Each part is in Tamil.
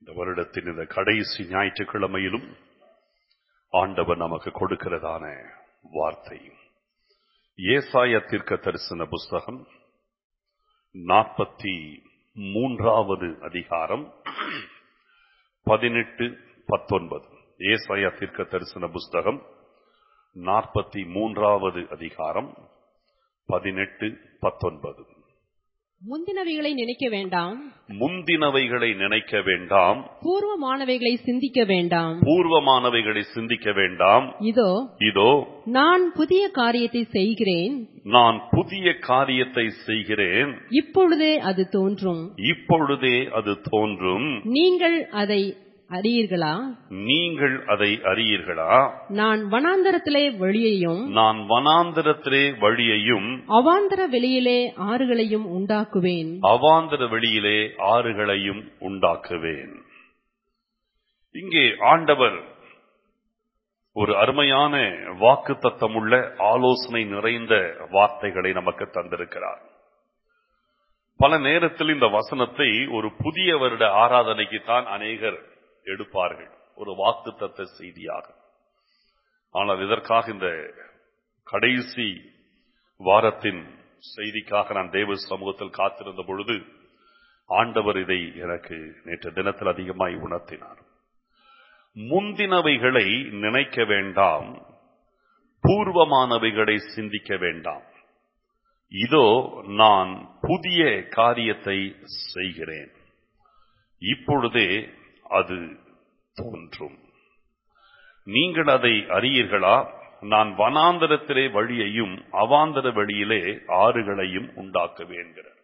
இந்த வருடத்தின் இந்த கடைசி ஞாயிற்றுக்கிழமையிலும் ஆண்டவர் நமக்கு கொடுக்கிறதான வார்த்தை ஏசாய தீர்க்க தரிசன புஸ்தகம் நாற்பத்தி மூன்றாவது அதிகாரம் பதினெட்டு பத்தொன்பது ஏசாய தீர்க்க தரிசன புஸ்தகம் நாற்பத்தி மூன்றாவது அதிகாரம் பதினெட்டு பத்தொன்பது முந்தினவைகளை நினைக்க வேண்டாம் முந்தினவைகளை நினைக்க வேண்டாம் பூர்வமானவைகளை சிந்திக்க வேண்டாம் பூர்வமானவைகளை சிந்திக்க வேண்டாம் இதோ இதோ நான் புதிய காரியத்தை செய்கிறேன் நான் புதிய காரியத்தை செய்கிறேன் இப்பொழுதே அது தோன்றும் இப்பொழுதே அது தோன்றும் நீங்கள் அதை அறியீர்களா நீங்கள் அதை அறியீர்களா நான் வனாந்தரத்திலே வழியையும் நான் வனாந்திரத்திலே வழியையும் அவாந்தர வெளியிலே ஆறுகளையும் உண்டாக்குவேன் அவாந்தர வெளியிலே ஆறுகளையும் உண்டாக்குவேன் இங்கே ஆண்டவர் ஒரு அருமையான வாக்கு தத்தமுள்ள ஆலோசனை நிறைந்த வார்த்தைகளை நமக்கு தந்திருக்கிறார் பல நேரத்தில் இந்த வசனத்தை ஒரு புதிய வருட ஆராதனைக்கு தான் அநேகர் எடுப்பார்கள் ஒரு வாக்கு தத்த செய்தியாக ஆனால் இதற்காக இந்த கடைசி வாரத்தின் செய்திக்காக நான் தேவ சமூகத்தில் காத்திருந்த பொழுது ஆண்டவர் இதை எனக்கு நேற்று தினத்தில் அதிகமாய் உணர்த்தினார் முந்தினவைகளை நினைக்க வேண்டாம் பூர்வமானவைகளை சிந்திக்க வேண்டாம் இதோ நான் புதிய காரியத்தை செய்கிறேன் இப்பொழுதே அது தோன்றும் நீங்கள் அதை அறியீர்களா நான் வனாந்தரத்திலே வழியையும் அவாந்தர வழியிலே ஆறுகளையும் உண்டாக்குவேன்கிறார்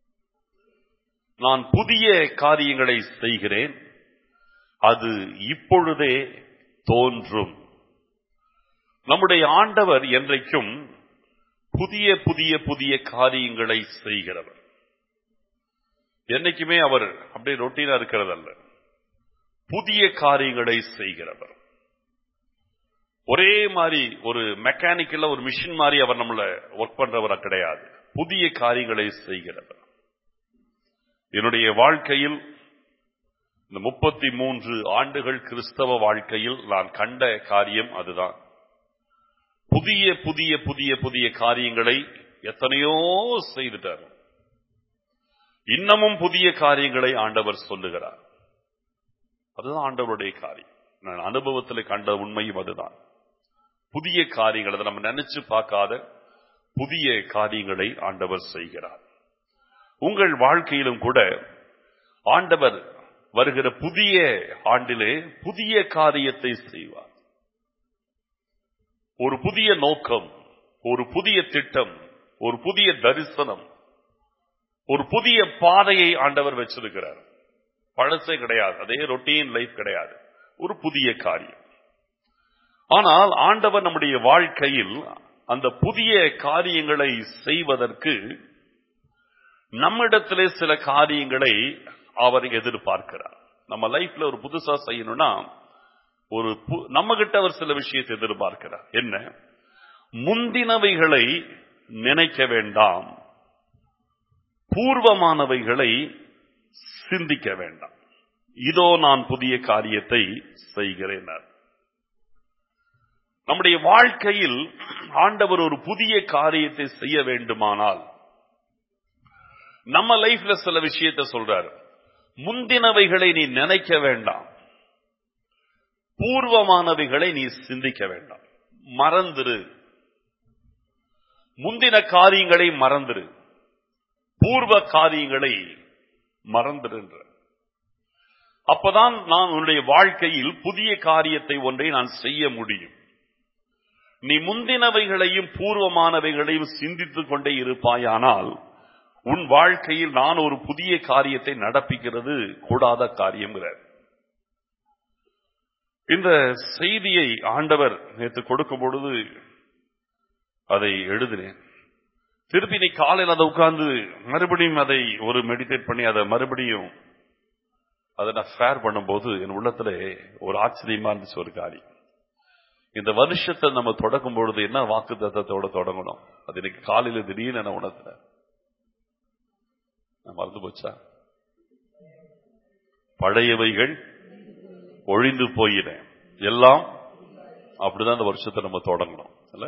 நான் புதிய காரியங்களை செய்கிறேன் அது இப்பொழுதே தோன்றும் நம்முடைய ஆண்டவர் என்றைக்கும் புதிய புதிய புதிய காரியங்களை செய்கிறவர் என்னைக்குமே அவர் அப்படியே ரொட்டீனா இருக்கிறதல்ல புதிய காரியங்களை செய்கிறவர் ஒரே மாதிரி ஒரு மெக்கானிக்கல்ல ஒரு மிஷின் மாதிரி அவர் நம்மள ஒர்க் பண்றவரா கிடையாது புதிய காரியங்களை செய்கிறவர் என்னுடைய வாழ்க்கையில் இந்த முப்பத்தி மூன்று ஆண்டுகள் கிறிஸ்தவ வாழ்க்கையில் நான் கண்ட காரியம் அதுதான் புதிய புதிய புதிய புதிய காரியங்களை எத்தனையோ செய்துட்டார் இன்னமும் புதிய காரியங்களை ஆண்டவர் சொல்லுகிறார் அதுதான் ஆண்டவருடைய காரியம் நான் அனுபவத்தில் கண்ட உண்மையும் அதுதான் புதிய காரியங்கள் அதை நம்ம நினைச்சு பார்க்காத புதிய காரியங்களை ஆண்டவர் செய்கிறார் உங்கள் வாழ்க்கையிலும் கூட ஆண்டவர் வருகிற புதிய ஆண்டிலே புதிய காரியத்தை செய்வார் ஒரு புதிய நோக்கம் ஒரு புதிய திட்டம் ஒரு புதிய தரிசனம் ஒரு புதிய பாதையை ஆண்டவர் வச்சிருக்கிறார் பழசே கிடையாது அதே ரொட்டீன் லைஃப் கிடையாது ஒரு புதிய காரியம் ஆனால் ஆண்டவர் நம்முடைய வாழ்க்கையில் அந்த புதிய காரியங்களை செய்வதற்கு நம்மிடத்திலே சில காரியங்களை அவர் எதிர்பார்க்கிறார் நம்ம லைஃப்ல ஒரு புதுசா செய்யணும்னா ஒரு நம்ம கிட்ட அவர் சில விஷயத்தை எதிர்பார்க்கிறார் என்ன முந்தினவைகளை நினைக்க வேண்டாம் பூர்வமானவைகளை சிந்திக்க வேண்டாம் இதோ நான் புதிய காரியத்தை செய்கிறேன் நம்முடைய வாழ்க்கையில் ஆண்டவர் ஒரு புதிய காரியத்தை செய்ய வேண்டுமானால் நம்ம லைஃப்ல சில விஷயத்தை சொல்றாரு முந்தினவைகளை நீ நினைக்க வேண்டாம் பூர்வமானவைகளை நீ சிந்திக்க வேண்டாம் மறந்துரு முந்தின காரியங்களை மறந்துரு பூர்வ காரியங்களை மறந்துருன்ற அப்பதான் நான் உன்னுடைய வாழ்க்கையில் புதிய காரியத்தை ஒன்றை நான் செய்ய முடியும் நீ முந்தினவைகளையும் பூர்வமானவைகளையும் சிந்தித்துக் கொண்டே இருப்பாயானால் உன் வாழ்க்கையில் நான் ஒரு புதிய காரியத்தை நடப்பிக்கிறது கூடாத காரியம்ங்கிறார் இந்த செய்தியை ஆண்டவர் நேற்று கொடுக்கும் பொழுது அதை எழுதினேன் திருப்பி நீ காலையில் அதை உட்கார்ந்து மறுபடியும் அதை ஒரு மெடிடேட் பண்ணி அதை மறுபடியும் அதை நான் ஃபேர் பண்ணும்போது என் உள்ளத்துல ஒரு ஆச்சரியமா இருந்துச்சு ஒரு காரியம் இந்த வருஷத்தை நம்ம தொடங்கும் பொழுது என்ன வாக்கு தத்தத்தோட தொடங்கணும் அது இன்னைக்கு காலையில திடீர்னு என்ன உணர்த்துறேன் நான் மறந்து போச்சா பழையவைகள் ஒழிந்து போயின எல்லாம் அப்படிதான் இந்த வருஷத்தை நம்ம தொடங்கணும் இல்ல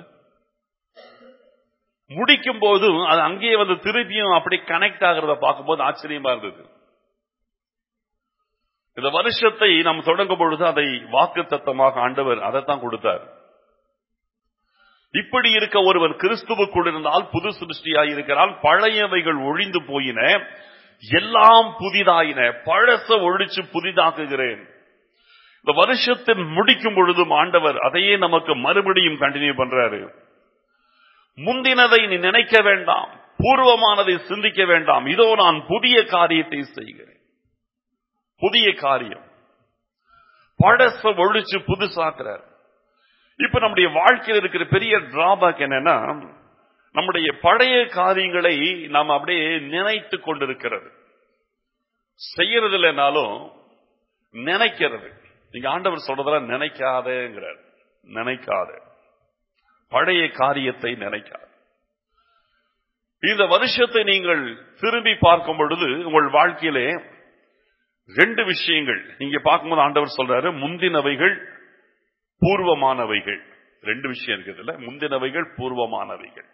முடிக்கும் போதும் அது அங்கேயே வந்து திருப்பியும் அப்படி கனெக்ட் ஆகிறத பார்க்கும்போது ஆச்சரியமா இருந்தது இந்த வருஷத்தை நாம் தொடங்கும் பொழுது அதை வாக்கு தத்தமாக ஆண்டவர் அதைத்தான் கொடுத்தார் இப்படி இருக்க ஒருவன் கிறிஸ்துவுக்குள் இருந்தால் புது சிருஷ்டியாய் இருக்கிறான் பழையவைகள் ஒழிந்து போயின எல்லாம் புதிதாயின பழச ஒழிச்சு புதிதாக்குகிறேன் இந்த வருஷத்தை முடிக்கும் பொழுதும் ஆண்டவர் அதையே நமக்கு மறுபடியும் கண்டினியூ பண்றாரு முந்தினதை நீ நினைக்க வேண்டாம் பூர்வமானதை சிந்திக்க வேண்டாம் இதோ நான் புதிய காரியத்தை செய்கிறேன் புதிய காரியம் பழச ஒழிச்சு புதுசாக்குறார் இப்ப நம்முடைய வாழ்க்கையில் இருக்கிற பெரிய டிராபேக் என்னன்னா நம்முடைய பழைய காரியங்களை நாம் அப்படியே நினைத்து கொண்டிருக்கிறது செய்யறது இல்லைனாலும் நினைக்கிறது நீங்க ஆண்டவர் சொல்றதெல்லாம் நினைக்காதேங்கிறார் நினைக்காத பழைய காரியத்தை நினைக்காத இந்த வருஷத்தை நீங்கள் திரும்பி பார்க்கும் பொழுது உங்கள் வாழ்க்கையிலே ரெண்டு விஷயங்கள் நீங்க பார்க்கும்போது ஆண்டவர் சொல்றாரு முந்தினவைகள் பூர்வமானவைகள் ரெண்டு விஷயம் இருக்குதுல்ல முந்தினவைகள் பூர்வமானவைகள்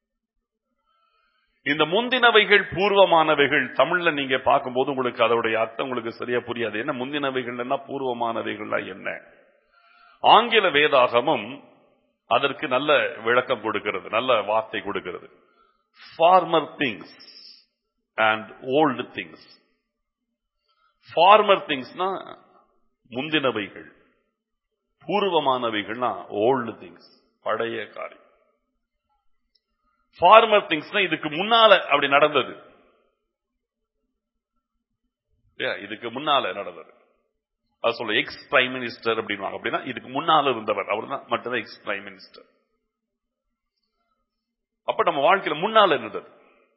இந்த முந்தினவைகள் பூர்வமானவைகள் தமிழ்ல நீங்க பார்க்கும்போது உங்களுக்கு அதோடைய அர்த்தம் உங்களுக்கு சரியா புரியாது என்ன முந்தினவைகள்னா பூர்வமானவைகள்னா என்ன ஆங்கில வேதாகமும் அதற்கு நல்ல விளக்கம் கொடுக்கிறது நல்ல வார்த்தை கொடுக்கிறது former things and old things former திங்ஸ்னா முந்தினவைகள் பூர்வமானவைகள்னா ஓல்டு திங்ஸ் பழைய காரியம் ஃபார்மர் திங்ஸ்னா இதுக்கு முன்னால அப்படி நடந்தது இதுக்கு முன்னால நடந்தது அது சொல்ல எக்ஸ் பிரைம் மினிஸ்டர் அப்படின்னு அப்படின்னா இதுக்கு முன்னால இருந்தவர் அவர் தான் மட்டும்தான் எக்ஸ் பிரைம் மினிஸ்டர் அப்ப நம்ம வாழ்க்கையில முன்னால இருந்தது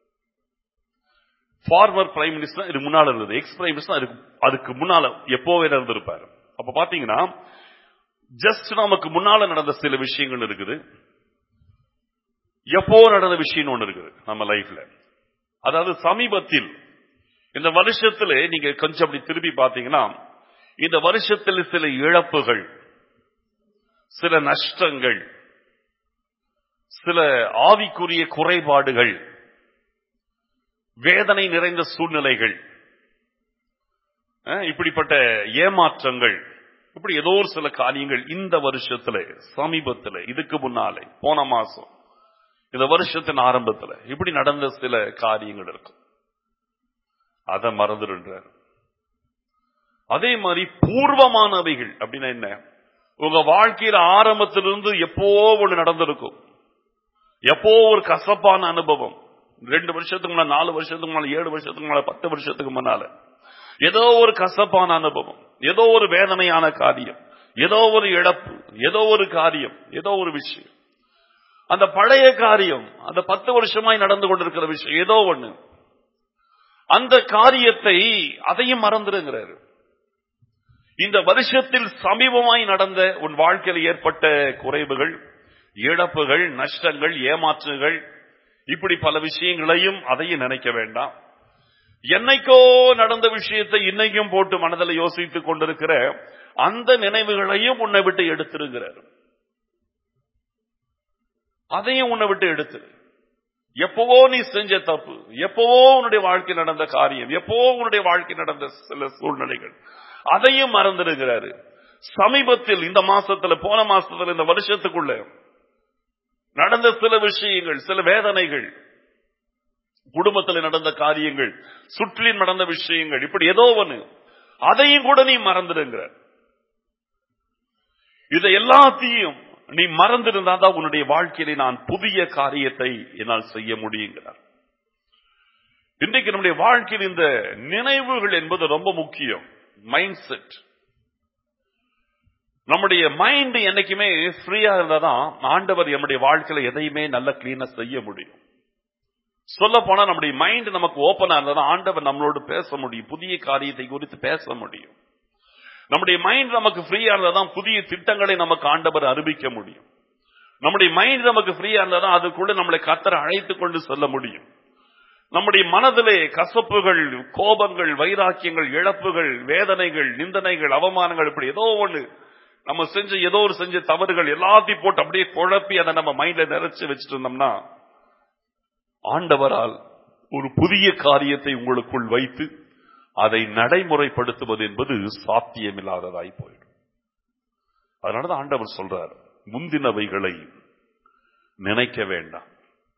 ஃபார்மர் பிரைம் மினிஸ்டர் இது முன்னால இருந்தது எக்ஸ் பிரைம் மினிஸ்டர் அதுக்கு அதுக்கு முன்னால எப்போவே இருந்திருப்பாரு அப்ப பாத்தீங்கன்னா ஜஸ்ட் நமக்கு முன்னால நடந்த சில விஷயங்கள் இருக்குது எப்போ நடந்த விஷயம் ஒண்ணு இருக்குது நம்ம லைஃப்ல அதாவது சமீபத்தில் இந்த வருஷத்துல நீங்க கொஞ்சம் அப்படி திருப்பி பாத்தீங்கன்னா இந்த வருஷத்தில் சில இழப்புகள் சில நஷ்டங்கள் சில ஆவிக்குரிய குறைபாடுகள் வேதனை நிறைந்த சூழ்நிலைகள் இப்படிப்பட்ட ஏமாற்றங்கள் இப்படி ஏதோ ஒரு சில காரியங்கள் இந்த வருஷத்துல சமீபத்துல இதுக்கு முன்னாலே போன மாசம் இந்த வருஷத்தின் ஆரம்பத்துல இப்படி நடந்த சில காரியங்கள் இருக்கும் அதை மறந்துடுன்றார் அதே மாதிரி பூர்வமானவைகள் அப்படின்னா என்ன உங்க வாழ்க்கையில ஆரம்பத்திலிருந்து எப்போ ஒண்ணு நடந்திருக்கும் எப்போ ஒரு கசப்பான அனுபவம் ரெண்டு வருஷத்துக்கு முன்னால நாலு வருஷத்துக்கு முன்னால ஏழு வருஷத்துக்கு முன்னால பத்து வருஷத்துக்கு முன்னால ஏதோ ஒரு கசப்பான அனுபவம் ஏதோ ஒரு வேதனையான காரியம் ஏதோ ஒரு இழப்பு ஏதோ ஒரு காரியம் ஏதோ ஒரு விஷயம் அந்த பழைய காரியம் அந்த பத்து வருஷமாய் நடந்து கொண்டிருக்கிற விஷயம் ஏதோ ஒண்ணு அந்த காரியத்தை அதையும் மறந்துடுங்கிறாரு இந்த வருஷத்தில் சமீபமாய் நடந்த உன் வாழ்க்கையில் ஏற்பட்ட குறைவுகள் இழப்புகள் நஷ்டங்கள் ஏமாற்றுகள் இப்படி பல விஷயங்களையும் அதையும் நினைக்க வேண்டாம் என்னைக்கோ நடந்த விஷயத்தை இன்னைக்கும் போட்டு மனதில் யோசித்துக் கொண்டிருக்கிற அந்த நினைவுகளையும் உன்னை விட்டு எடுத்துருங்கிறார் அதையும் உன்னை விட்டு எடுத்துரு எப்பவோ நீ செஞ்ச தப்பு எப்பவோ உன்னுடைய வாழ்க்கை நடந்த காரியம் எப்பவோ உன்னுடைய வாழ்க்கை நடந்த சில சூழ்நிலைகள் அதையும் மறந்துடுகிறாரு சமீபத்தில் இந்த மாசத்துல போன மாசத்துல இந்த வருஷத்துக்குள்ள நடந்த சில விஷயங்கள் சில வேதனைகள் குடும்பத்தில் நடந்த காரியங்கள் சுற்றிலும் நடந்த விஷயங்கள் இப்படி ஏதோ ஒண்ணு அதையும் கூட நீ மறந்துடுங்கிற இதை எல்லாத்தையும் நீ மறந்திருந்தா தான் உன்னுடைய வாழ்க்கையில நான் புதிய காரியத்தை என்னால் செய்ய முடியுங்கிறார் இன்றைக்கு நம்முடைய வாழ்க்கையில் இந்த நினைவுகள் என்பது ரொம்ப முக்கியம் மைண்ட் செட் நம்முடைய மைண்ட் என்னைக்குமே ஃப்ரீயா இருந்தாதான் ஆண்டவர் நம்முடைய வாழ்க்கையில எதையுமே நல்ல கிளீனா செய்ய முடியும் சொல்ல போனா நம்முடைய மைண்ட் நமக்கு ஓபனா இருந்தாதான் ஆண்டவர் நம்மளோடு பேச முடியும் புதிய காரியத்தை குறித்து பேச முடியும் நம்முடைய மைண்ட் நமக்கு ஃப்ரீயா இருந்தாதான் புதிய திட்டங்களை நமக்கு ஆண்டவர் அறிவிக்க முடியும் நம்முடைய மைண்ட் நமக்கு ஃப்ரீயா இருந்தாதான் அதுக்குள்ள நம்மளை கத்தரை அழைத்து கொண்டு செல்ல முடியும் நம்முடைய மனதிலே கசப்புகள் கோபங்கள் வைராக்கியங்கள் இழப்புகள் வேதனைகள் நிந்தனைகள் அவமானங்கள் இப்படி ஏதோ ஒண்ணு நம்ம செஞ்ச ஏதோ ஒரு செஞ்ச தவறுகள் எல்லாத்தையும் போட்டு அப்படியே குழப்பி அதை நம்ம மைண்ட்ல நிறைச்சு வச்சுட்டு இருந்தோம்னா ஆண்டவரால் ஒரு புதிய காரியத்தை உங்களுக்குள் வைத்து அதை நடைமுறைப்படுத்துவது என்பது சாத்தியமில்லாததாய் போயிடும் அதனாலதான் ஆண்டவர் சொல்றார் முந்தினவைகளை நினைக்க வேண்டாம்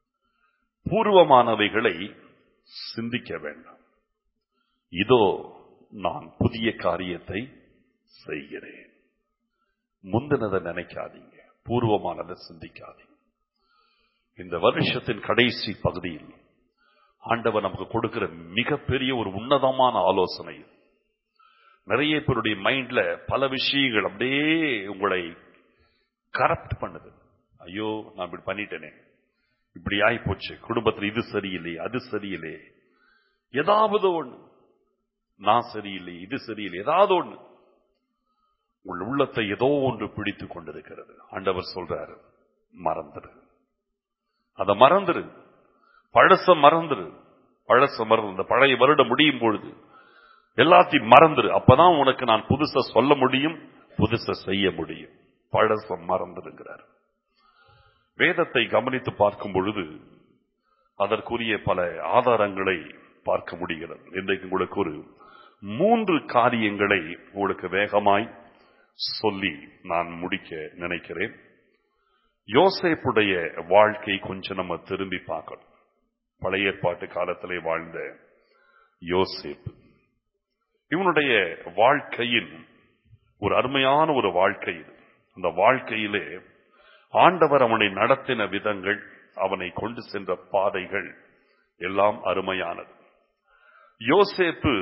பூர்வமானவைகளை சிந்திக்க வேண்டாம் இதோ நான் புதிய காரியத்தை செய்கிறேன் முந்தினதை நினைக்காதீங்க பூர்வமானதை சிந்திக்காதீங்க இந்த வருஷத்தின் கடைசி பகுதியில் ஆண்டவர் நமக்கு கொடுக்கிற மிகப்பெரிய ஒரு உன்னதமான ஆலோசனை இது. நிறைய பேருடைய மைண்ட்ல பல விஷயங்கள் அப்படியே உங்களை கரப்ட் பண்ணுது ஐயோ நான் இப்படி பண்ணிட்டேனே இப்படி ஆகி போச்சு குடும்பத்தில் இது சரியில்லை அது சரியில்லை ஏதாவது ஒண்ணு நான் சரியில்லை இது சரியில்லை ஏதாவது ஒண்ணு உங்கள் உள்ளத்தை ஏதோ ஒன்று பிடித்துக் கொண்டிருக்கிறது ஆண்டவர் சொல்றாரு மறந்துரு அதை மறந்துரு பழச மறந்துரு பழச மறந்து இந்த பழைய வருடம் முடியும் பொழுது எல்லாத்தையும் மறந்துரு அப்பதான் உனக்கு நான் புதுசா சொல்ல முடியும் புதுசா செய்ய முடியும் பழச மறந்துருங்கிறார் வேதத்தை கவனித்து பார்க்கும் பொழுது அதற்குரிய பல ஆதாரங்களை பார்க்க முடிகிறது இன்றைக்கு உங்களுக்கு ஒரு மூன்று காரியங்களை உங்களுக்கு வேகமாய் சொல்லி நான் முடிக்க நினைக்கிறேன் யோசேப்புடைய வாழ்க்கை கொஞ்சம் நம்ம திரும்பி பார்க்கணும் பழைய ஏற்பாட்டு காலத்திலே வாழ்ந்த யோசேப்பு இவனுடைய வாழ்க்கையின் ஒரு அருமையான ஒரு வாழ்க்கை இது அந்த வாழ்க்கையிலே ஆண்டவர் அவனை நடத்தின விதங்கள் அவனை கொண்டு சென்ற பாதைகள் எல்லாம் அருமையானது யோசேப்பு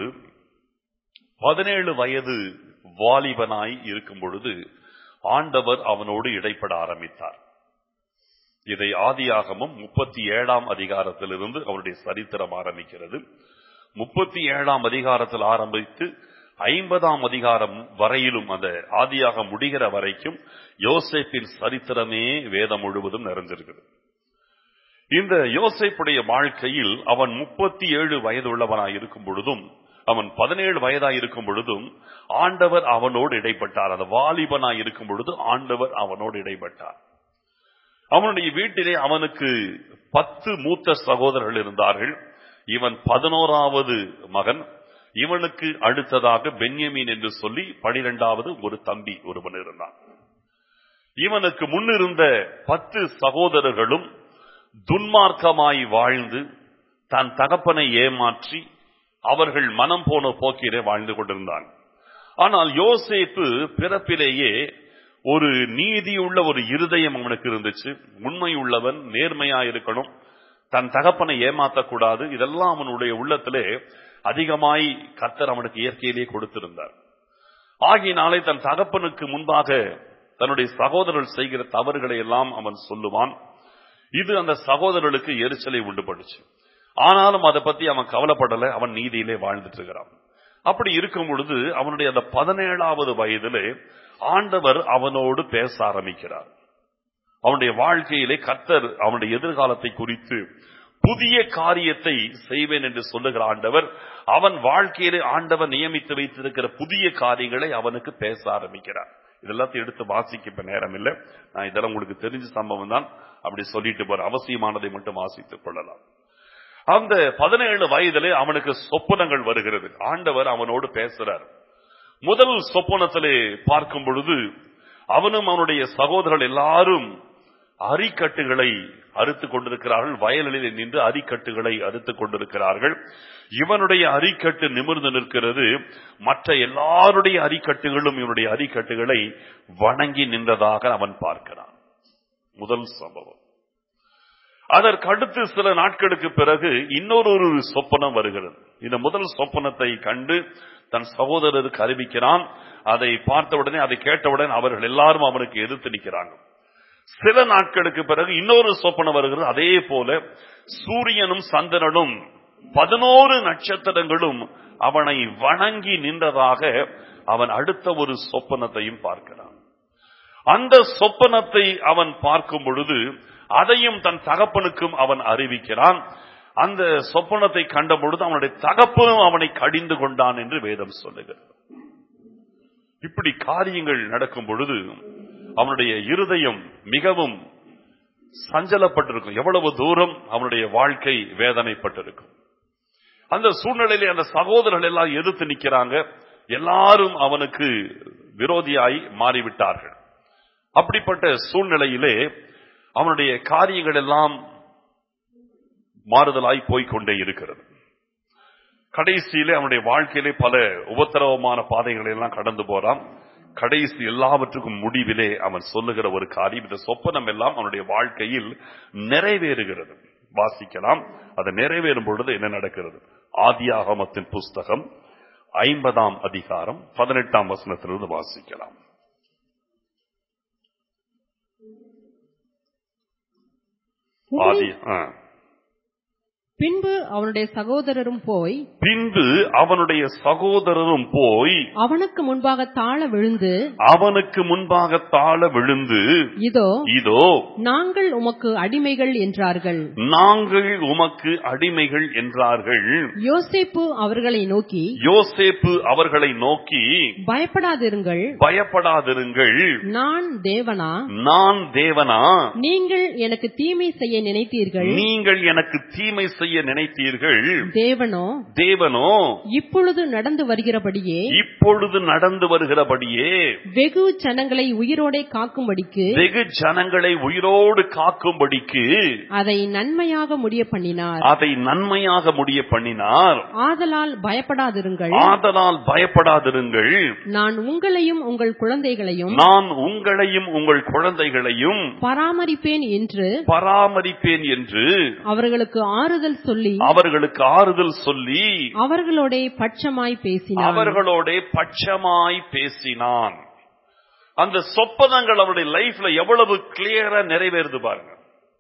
பதினேழு வயது வாலிபனாய் இருக்கும் பொழுது ஆண்டவர் அவனோடு இடைப்பட ஆரம்பித்தார் இதை ஆதியாகமும் முப்பத்தி ஏழாம் அதிகாரத்திலிருந்து அவருடைய சரித்திரம் ஆரம்பிக்கிறது முப்பத்தி ஏழாம் அதிகாரத்தில் ஆரம்பித்து ஐம்பதாம் அதிகாரம் வரையிலும் அந்த ஆதியாக முடிகிற வரைக்கும் யோசேப்பின் சரித்திரமே வேதம் முழுவதும் நிறைஞ்சிருக்குது இந்த யோசேப்புடைய வாழ்க்கையில் அவன் முப்பத்தி ஏழு வயது உள்ளவனாய் இருக்கும் பொழுதும் அவன் பதினேழு வயதாய் இருக்கும் பொழுதும் ஆண்டவர் அவனோடு இடைப்பட்டார் அந்த வாலிபனாய் இருக்கும் பொழுது ஆண்டவர் அவனோடு இடைப்பட்டார் அவனுடைய வீட்டிலே அவனுக்கு பத்து மூத்த சகோதரர்கள் இருந்தார்கள் இவன் பதினோராவது மகன் இவனுக்கு அடுத்ததாக பென்யமீன் என்று சொல்லி பனிரெண்டாவது ஒரு தம்பி ஒருவன் இருந்தான் இவனுக்கு முன்னிருந்த பத்து சகோதரர்களும் துன்மார்க்கமாய் வாழ்ந்து தன் தகப்பனை ஏமாற்றி அவர்கள் மனம் போன போக்கிலே வாழ்ந்து கொண்டிருந்தான் ஆனால் யோசேப்பு பிறப்பிலேயே ஒரு நீதியுள்ள ஒரு இருதயம் அவனுக்கு இருந்துச்சு உண்மை உள்ளவன் நேர்மையா இருக்கணும் தன் தகப்பனை ஏமாத்தக்கூடாது இதெல்லாம் அவனுடைய உள்ளத்திலே அதிகமாய் கர்த்தர் அவனுக்கு இயற்கையிலே கொடுத்திருந்தார் ஆகினாலே தன் தகப்பனுக்கு முன்பாக தன்னுடைய சகோதரர்கள் செய்கிற தவறுகளை எல்லாம் அவன் சொல்லுவான் இது அந்த சகோதரர்களுக்கு எரிச்சலை உண்டு பண்ணுச்சு ஆனாலும் அதை பத்தி அவன் கவலைப்படல அவன் நீதியிலே வாழ்ந்துட்டு இருக்கிறான் அப்படி இருக்கும் பொழுது அவனுடைய அந்த பதினேழாவது வயதிலே ஆண்டவர் அவனோடு பேச ஆரம்பிக்கிறார் அவனுடைய வாழ்க்கையிலே கர்த்தர் அவனுடைய எதிர்காலத்தை குறித்து புதிய காரியத்தை செய்வேன் என்று சொல்லுகிற ஆண்டவர் அவன் வாழ்க்கையிலே ஆண்டவர் நியமித்து வைத்திருக்கிற புதிய காரியங்களை அவனுக்கு பேச ஆரம்பிக்கிறார் இதெல்லாத்தையும் எடுத்து வாசிக்க இப்ப நேரம் இல்லை நான் இதெல்லாம் உங்களுக்கு தெரிஞ்ச சம்பவம் தான் அப்படி சொல்லிட்டு போற அவசியமானதை மட்டும் வாசித்துக் கொள்ளலாம் அந்த பதினேழு வயதிலே அவனுக்கு சொப்பனங்கள் வருகிறது ஆண்டவர் அவனோடு பேசுறார் முதல் சொப்பனத்திலே பார்க்கும் பொழுது அவனும் அவனுடைய சகோதரர்கள் எல்லாரும் அரிக்கட்டுகளை அறுத்து கொண்டிருக்கிறார்கள் வயலில் நின்று அரிக்கட்டுகளை அறுத்து கொண்டிருக்கிறார்கள் இவனுடைய அரிக்கட்டு நிமிர்ந்து நிற்கிறது மற்ற எல்லாருடைய அரிக்கட்டுகளும் இவனுடைய அரிக்கட்டுகளை வணங்கி நின்றதாக அவன் பார்க்கிறான் முதல் சம்பவம் அதற்கடுத்து சில நாட்களுக்கு பிறகு இன்னொரு ஒரு சொப்பனம் வருகிறது இந்த முதல் சொப்பனத்தை கண்டு தன் சகோதரருக்கு அறிவிக்கிறான் அதை பார்த்தவுடனே அதை கேட்டவுடன் அவர்கள் எல்லாரும் அவனுக்கு எதிர்த்து நிற்கிறாங்க சில நாட்களுக்கு பிறகு இன்னொரு சொப்பனம் வருகிறது அதே போல சூரியனும் சந்திரனும் பதினோரு நட்சத்திரங்களும் அவனை வணங்கி நின்றதாக அவன் அடுத்த ஒரு சொப்பனத்தையும் பார்க்கிறான் அந்த சொப்பனத்தை அவன் பார்க்கும் பொழுது அதையும் தன் தகப்பனுக்கும் அவன் அறிவிக்கிறான் அந்த சொப்பனத்தை கண்ட பொழுது அவனுடைய தகப்பனும் அவனை கடிந்து கொண்டான் என்று வேதம் சொல்லுகிறது இப்படி காரியங்கள் நடக்கும் பொழுது அவனுடைய இருதயம் மிகவும் சஞ்சலப்பட்டிருக்கும் எவ்வளவு தூரம் அவனுடைய வாழ்க்கை வேதனைப்பட்டிருக்கும் அந்த சூழ்நிலையிலே அந்த சகோதரர்கள் எல்லாம் எதிர்த்து நிக்கிறாங்க எல்லாரும் அவனுக்கு விரோதியாய் மாறிவிட்டார்கள் அப்படிப்பட்ட சூழ்நிலையிலே அவனுடைய காரியங்கள் எல்லாம் மாறுதலாய் போய்க்கொண்டே இருக்கிறது கடைசியிலே அவனுடைய வாழ்க்கையிலே பல உபத்திரவமான பாதைகளை எல்லாம் கடந்து போறான் கடைசி எல்லாவற்றுக்கும் முடிவிலே அவன் சொல்லுகிற ஒரு காரியம் இந்த சொப்பனம் எல்லாம் அவனுடைய வாழ்க்கையில் நிறைவேறுகிறது வாசிக்கலாம் அது நிறைவேறும் பொழுது என்ன நடக்கிறது ஆதியாகமத்தின் புஸ்தகம் ஐம்பதாம் அதிகாரம் பதினெட்டாம் வசனத்திலிருந்து வாசிக்கலாம் ஆதி ஆ. பின்பு அவனுடைய சகோதரரும் போய் பின்பு அவனுடைய சகோதரரும் போய் அவனுக்கு முன்பாக தாழ விழுந்து அவனுக்கு முன்பாக தாழ விழுந்து இதோ இதோ நாங்கள் உமக்கு அடிமைகள் என்றார்கள் நாங்கள் உமக்கு அடிமைகள் என்றார்கள் யோசேப்பு அவர்களை நோக்கி யோசேப்பு அவர்களை நோக்கி பயப்படாதிருங்கள் பயப்படாதிருங்கள் நான் தேவனா நான் தேவனா நீங்கள் எனக்கு தீமை செய்ய நினைத்தீர்கள் நீங்கள் எனக்கு தீமை செய்ய நினைத்தீர்கள் தேவனோ தேவனோ இப்பொழுது நடந்து வருகிறபடியே இப்பொழுது நடந்து வருகிறபடியே வெகு ஜனங்களை உயிரோடே காக்கும்படிக்கு வெகு ஜனங்களை உயிரோடு காக்கும்படிக்கு அதை நன்மையாக முடிய பண்ணினார் அதை நன்மையாக முடிய பண்ணினார் ஆதலால் பயப்படாதிருங்கள் ஆதலால் பயப்படாதிருங்கள் நான் உங்களையும் உங்கள் குழந்தைகளையும் நான் உங்களையும் உங்கள் குழந்தைகளையும் பராமரிப்பேன் என்று பராமரிப்பேன் என்று அவர்களுக்கு ஆறுதல் சொல்லி அவர்களுக்கு ஆறுதல் சொல்லி அவர்களோட பட்சமாய் பேசினார் அவர்களோட பட்சமாய் பேசினான் அந்த சொப்பனங்கள் அவருடைய லைஃப்ல எவ்வளவு கிளியரா நிறைவேறுது பாருங்க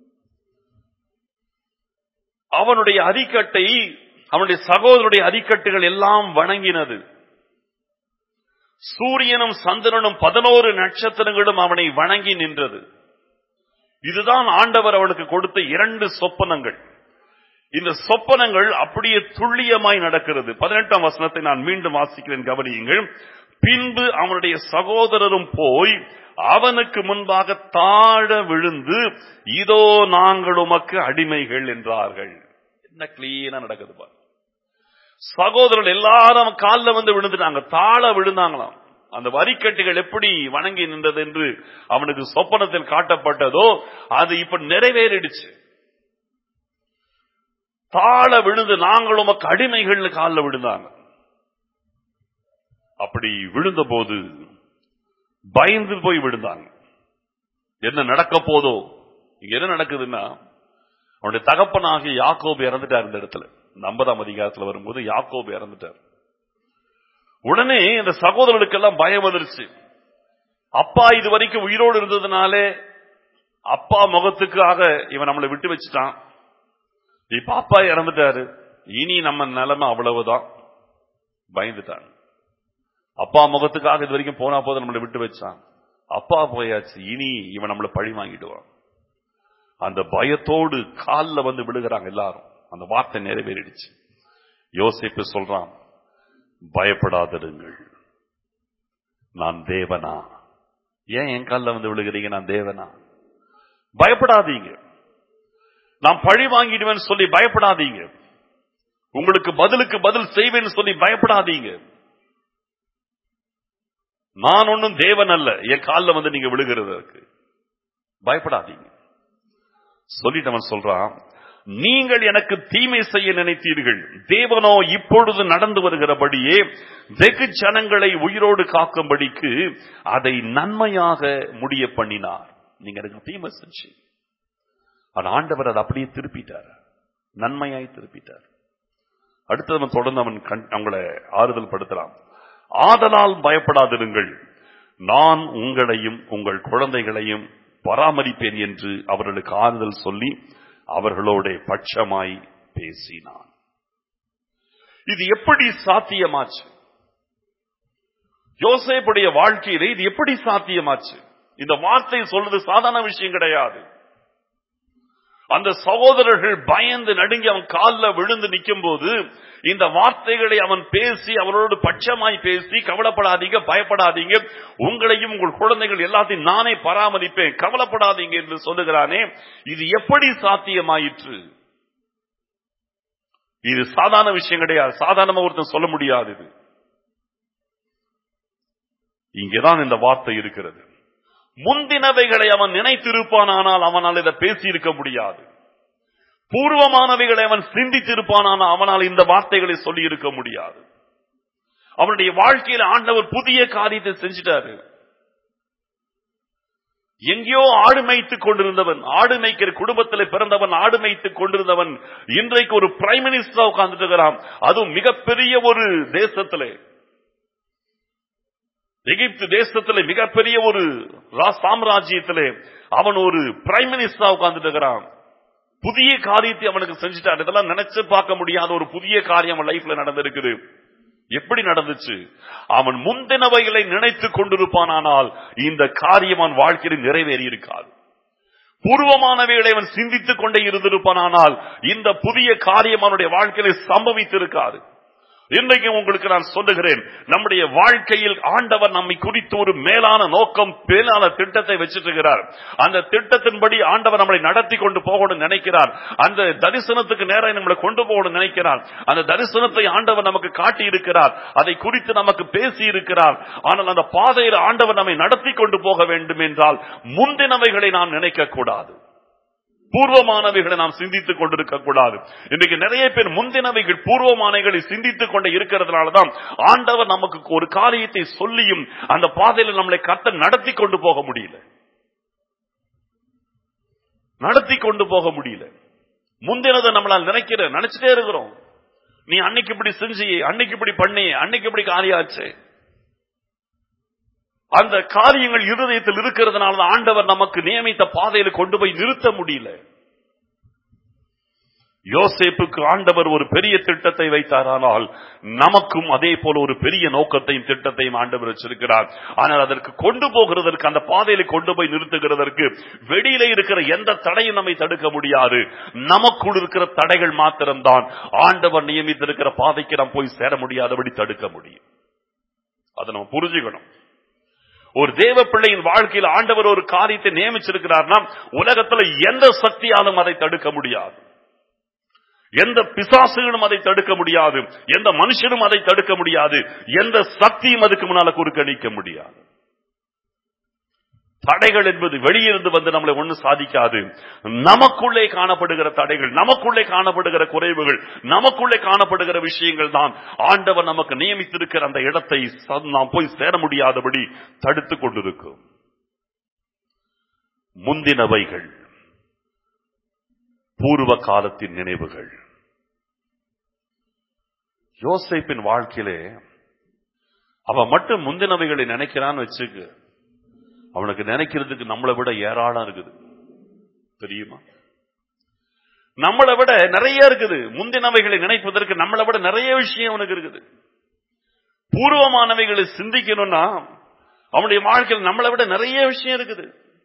அவனுடைய அரிக்கட்டை அவனுடைய சகோதரனுடைய அரிக்கட்டுகள் எல்லாம் வணங்கினது சூரியனும் சந்திரனும் பதினோரு நட்சத்திரங்களும் அவனை வணங்கி நின்றது இதுதான் ஆண்டவர் அவனுக்கு கொடுத்த இரண்டு சொப்பனங்கள் இந்த சொப்பனங்கள் அப்படியே துல்லியமாய் நடக்கிறது பதினெட்டாம் வசனத்தை நான் மீண்டும் வாசிக்கிறேன் கவனியுங்கள் பின்பு அவனுடைய சகோதரரும் போய் அவனுக்கு முன்பாக தாழ விழுந்து இதோ நாங்கள் உமக்கு அடிமைகள் என்றார்கள் என்ன கிளீனா நடக்குது பாரு சகோதரர்கள் எல்லாரும் காலில் வந்து விழுந்துட்டாங்க தாழ விழுந்தாங்களாம் அந்த வரிக்கட்டுகள் எப்படி வணங்கி நின்றது என்று அவனுக்கு சொப்பனத்தில் காட்டப்பட்டதோ அது இப்ப நிறைவேறிடுச்சு தாழ விழுந்து நாங்கள் உமக்கு அடிமைகள்னு காலில் விழுந்தாங்க அப்படி விழுந்த போது பயந்து போய் விழுந்தாங்க என்ன நடக்க போதோ இங்க என்ன நடக்குதுன்னா அவனுடைய தகப்பனாகிய யாக்கோபு இறந்துட்டார் இந்த இடத்துல இந்த ஐம்பதாம் அதிகாரத்துல வரும்போது யாக்கோபு இறந்துட்டார் உடனே இந்த சகோதரர்களுக்கெல்லாம் பயம் வந்துருச்சு அப்பா இது வரைக்கும் உயிரோடு இருந்ததுனாலே அப்பா முகத்துக்காக இவன் நம்மளை விட்டு வச்சுட்டான் இப்ப அப்பா இறந்துட்டாரு இனி நம்ம நிலைமை அவ்வளவுதான் பயந்துட்டான் அப்பா முகத்துக்காக இது வரைக்கும் போனா போது நம்மளை விட்டு வச்சான் அப்பா போயாச்சு இனி இவன் நம்மளை பழி வாங்கிடுவான் அந்த பயத்தோடு காலில் வந்து விழுகிறாங்க எல்லாரும் அந்த வார்த்தை நிறைவேறிடுச்சு யோசிப்பு சொல்றான் பயப்படாதிருங்கள் நான் தேவனா ஏன் என் காலில் வந்து விழுகிறீங்க நான் தேவனா பயப்படாதீங்க நான் பழி வாங்கிடுவேன் சொல்லி பயப்படாதீங்க உங்களுக்கு பதிலுக்கு பதில் செய்வேன்னு சொல்லி பயப்படாதீங்க நான் ஒன்னும் தேவன் அல்ல என் காலில் வந்து நீங்க விழுகிறதற்கு பயப்படாதீங்க சொல்லிட்டு அவன் சொல்றான் நீங்கள் எனக்கு தீமை செய்ய நினைத்தீர்கள் தேவனோ இப்பொழுது நடந்து வருகிறபடியே வெகு ஜனங்களை உயிரோடு காக்கும்படிக்கு அதை நன்மையாக முடிய பண்ணினார் நீங்க எனக்கு தீமை செஞ்சு ஆனா ஆண்டவர் அதை அப்படியே திருப்பிட்டார் நன்மையாய் திருப்பிட்டார் அடுத்து அவன் தொடர்ந்து அவன் கண் அவங்களை ஆறுதல் படுத்தலாம் ஆதலால் பயப்படாதிருங்கள் நான் உங்களையும் உங்கள் குழந்தைகளையும் பராமரிப்பேன் என்று அவர்களுக்கு ஆறுதல் சொல்லி அவர்களோட பட்சமாய் பேசினான் இது எப்படி சாத்தியமாச்சு யோசேப்புடைய வாழ்க்கையில இது எப்படி சாத்தியமாச்சு இந்த வார்த்தை சொல்றது சாதாரண விஷயம் கிடையாது அந்த சகோதரர்கள் பயந்து நடுங்கி அவன் காலில் விழுந்து நிற்கும் போது இந்த வார்த்தைகளை அவன் பேசி அவரோடு பட்சமாய் பேசி கவலைப்படாதீங்க பயப்படாதீங்க உங்களையும் உங்கள் குழந்தைகள் எல்லாத்தையும் நானே பராமரிப்பேன் கவலைப்படாதீங்க என்று சொல்லுகிறானே இது எப்படி சாத்தியமாயிற்று இது சாதாரண விஷயம் கிடையாது சாதாரணமா ஒருத்தன் சொல்ல முடியாது இது இங்கேதான் இந்த வார்த்தை இருக்கிறது முந்தினவைகளை அவன் நினைத்திருப்பானால் அவனால் இதை பேசி இருக்க முடியாது பூர்வமானவைகளை அவன் சிந்தித்திருப்பானால் அவனால் இந்த வார்த்தைகளை சொல்லி இருக்க முடியாது அவனுடைய வாழ்க்கையில் ஆண்டவர் புதிய காரியத்தை செஞ்சிட்டாரு எங்கேயோ ஆடு மேய்த்துக் கொண்டிருந்தவன் ஆடு மேய்க்கிற குடும்பத்தில் பிறந்தவன் ஆடு மேய்த்துக் கொண்டிருந்தவன் இன்றைக்கு ஒரு பிரைம் மினிஸ்டரா உட்கார்ந்துட்டு இருக்கிறான் அதுவும் மிகப்பெரிய ஒரு தேசத்திலே எகிப்து தேசத்திலே மிகப்பெரிய ஒரு ரா- சாம்ராஜ்யத்திலே அவன் ஒரு பிரைம் மினிஸ்டரா உட்கார்ந்துட்டு இருக்கிறான் புதிய காரியத்தை அவனுக்கு செஞ்சுட்டான் இதெல்லாம் நினைச்சு பார்க்க முடியாத ஒரு புதிய காரியம் அவன் லைஃப்ல நடந்திருக்குது எப்படி நடந்துச்சு அவன் முந்தினவைகளை நினைத்துக் கொண்டிருப்பானால் இந்த காரியம் அவன் வாழ்க்கையில் நிறைவேறி இருக்காது பூர்வமானவைகளை அவன் சிந்தித்துக் கொண்டே இருந்திருப்பானால் இந்த புதிய காரியம் அவனுடைய வாழ்க்கையில சம்பவித்திருக்காது இன்றைக்கு உங்களுக்கு நான் சொல்லுகிறேன் நம்முடைய வாழ்க்கையில் ஆண்டவர் நம்மை குறித்து ஒரு மேலான நோக்கம் மேலான திட்டத்தை வச்சிருக்கிறார் அந்த திட்டத்தின்படி ஆண்டவர் நம்மளை நடத்தி கொண்டு போகணும்னு நினைக்கிறார் அந்த தரிசனத்துக்கு நேரம் நம்மளை கொண்டு போகணும்னு நினைக்கிறார் அந்த தரிசனத்தை ஆண்டவர் நமக்கு காட்டி இருக்கிறார் அதை குறித்து நமக்கு பேசி இருக்கிறார் ஆனால் அந்த பாதையில் ஆண்டவர் நம்மை நடத்தி கொண்டு போக வேண்டும் என்றால் முந்தினவைகளை நாம் நினைக்க கூடாது பூர்வமானவைகளை நாம் சிந்தித்துக் கொண்டிருக்க கூடாது இன்றைக்கு நிறைய பேர் முந்தினவைகள் பூர்வமானவைகளை சிந்தித்துக் கொண்டே இருக்கிறதுனாலதான் ஆண்டவர் நமக்கு ஒரு காரியத்தை சொல்லியும் அந்த பாதையில நம்மளை கத்த நடத்தி கொண்டு போக முடியல நடத்தி கொண்டு போக முடியல முந்தினதை நம்மளால் நினைக்கிற நினைச்சிட்டே இருக்கிறோம் நீ அன்னைக்கு இப்படி செஞ்சு அன்னைக்கு இப்படி பண்ணி அன்னைக்கு இப்படி காரியாச்சு அந்த காரியங்கள் இருதயத்தில் இருக்கிறதுனால ஆண்டவர் நமக்கு நியமித்த பாதையில கொண்டு போய் நிறுத்த முடியல யோசேப்புக்கு ஆண்டவர் ஒரு பெரிய திட்டத்தை வைத்தாரானால் நமக்கும் அதே போல ஒரு பெரிய நோக்கத்தையும் திட்டத்தையும் ஆண்டவர் வச்சிருக்கிறார் ஆனால் அதற்கு கொண்டு போகிறதற்கு அந்த பாதையில கொண்டு போய் நிறுத்துகிறதற்கு வெளியில இருக்கிற எந்த தடையும் நம்மை தடுக்க முடியாது நமக்குள் இருக்கிற தடைகள் மாத்திரம்தான் ஆண்டவர் நியமித்திருக்கிற பாதைக்கு நாம் போய் சேர முடியாதபடி தடுக்க முடியும் அதை நம்ம புரிஞ்சுக்கணும் ஒரு தேவ பிள்ளையின் வாழ்க்கையில் ஆண்டவர் ஒரு காரியத்தை நியமிச்சிருக்கிறார்னா உலகத்துல எந்த சக்தியாலும் அதை தடுக்க முடியாது எந்த பிசாசுகளும் அதை தடுக்க முடியாது எந்த மனுஷனும் அதை தடுக்க முடியாது எந்த சக்தியும் அதுக்கு முன்னால குறுக்கணிக்க முடியாது தடைகள் என்பது வெளியிருந்து வந்து நம்மளை ஒண்ணு சாதிக்காது நமக்குள்ளே காணப்படுகிற தடைகள் நமக்குள்ளே காணப்படுகிற குறைவுகள் நமக்குள்ளே காணப்படுகிற விஷயங்கள் தான் ஆண்டவர் நமக்கு நியமித்திருக்கிற அந்த இடத்தை ச- நாம் போய் சேர முடியாதபடி தடுத்துக் கொண்டிருக்கும் முந்தினவைகள் பூர்வ காலத்தின் நினைவுகள் யோசேப்பின் வாழ்க்கையிலே அவன் மட்டும் முந்தினவைகளை நினைக்கிறான்னு வச்சுக்கு அவனுக்கு நினைக்கிறதுக்கு நம்மளை விட ஏராளம் இருக்குது தெரியுமா நம்மளை விட நிறைய இருக்குது முந்தினவைகளை நினைப்பதற்கு நம்மளை விட நிறைய விஷயம் அவனுக்கு இருக்குது பூர்வமானவைகளை சிந்திக்கணும்னா அவனுடைய வாழ்க்கையில் நம்மளை விட நிறைய விஷயம் இருக்குது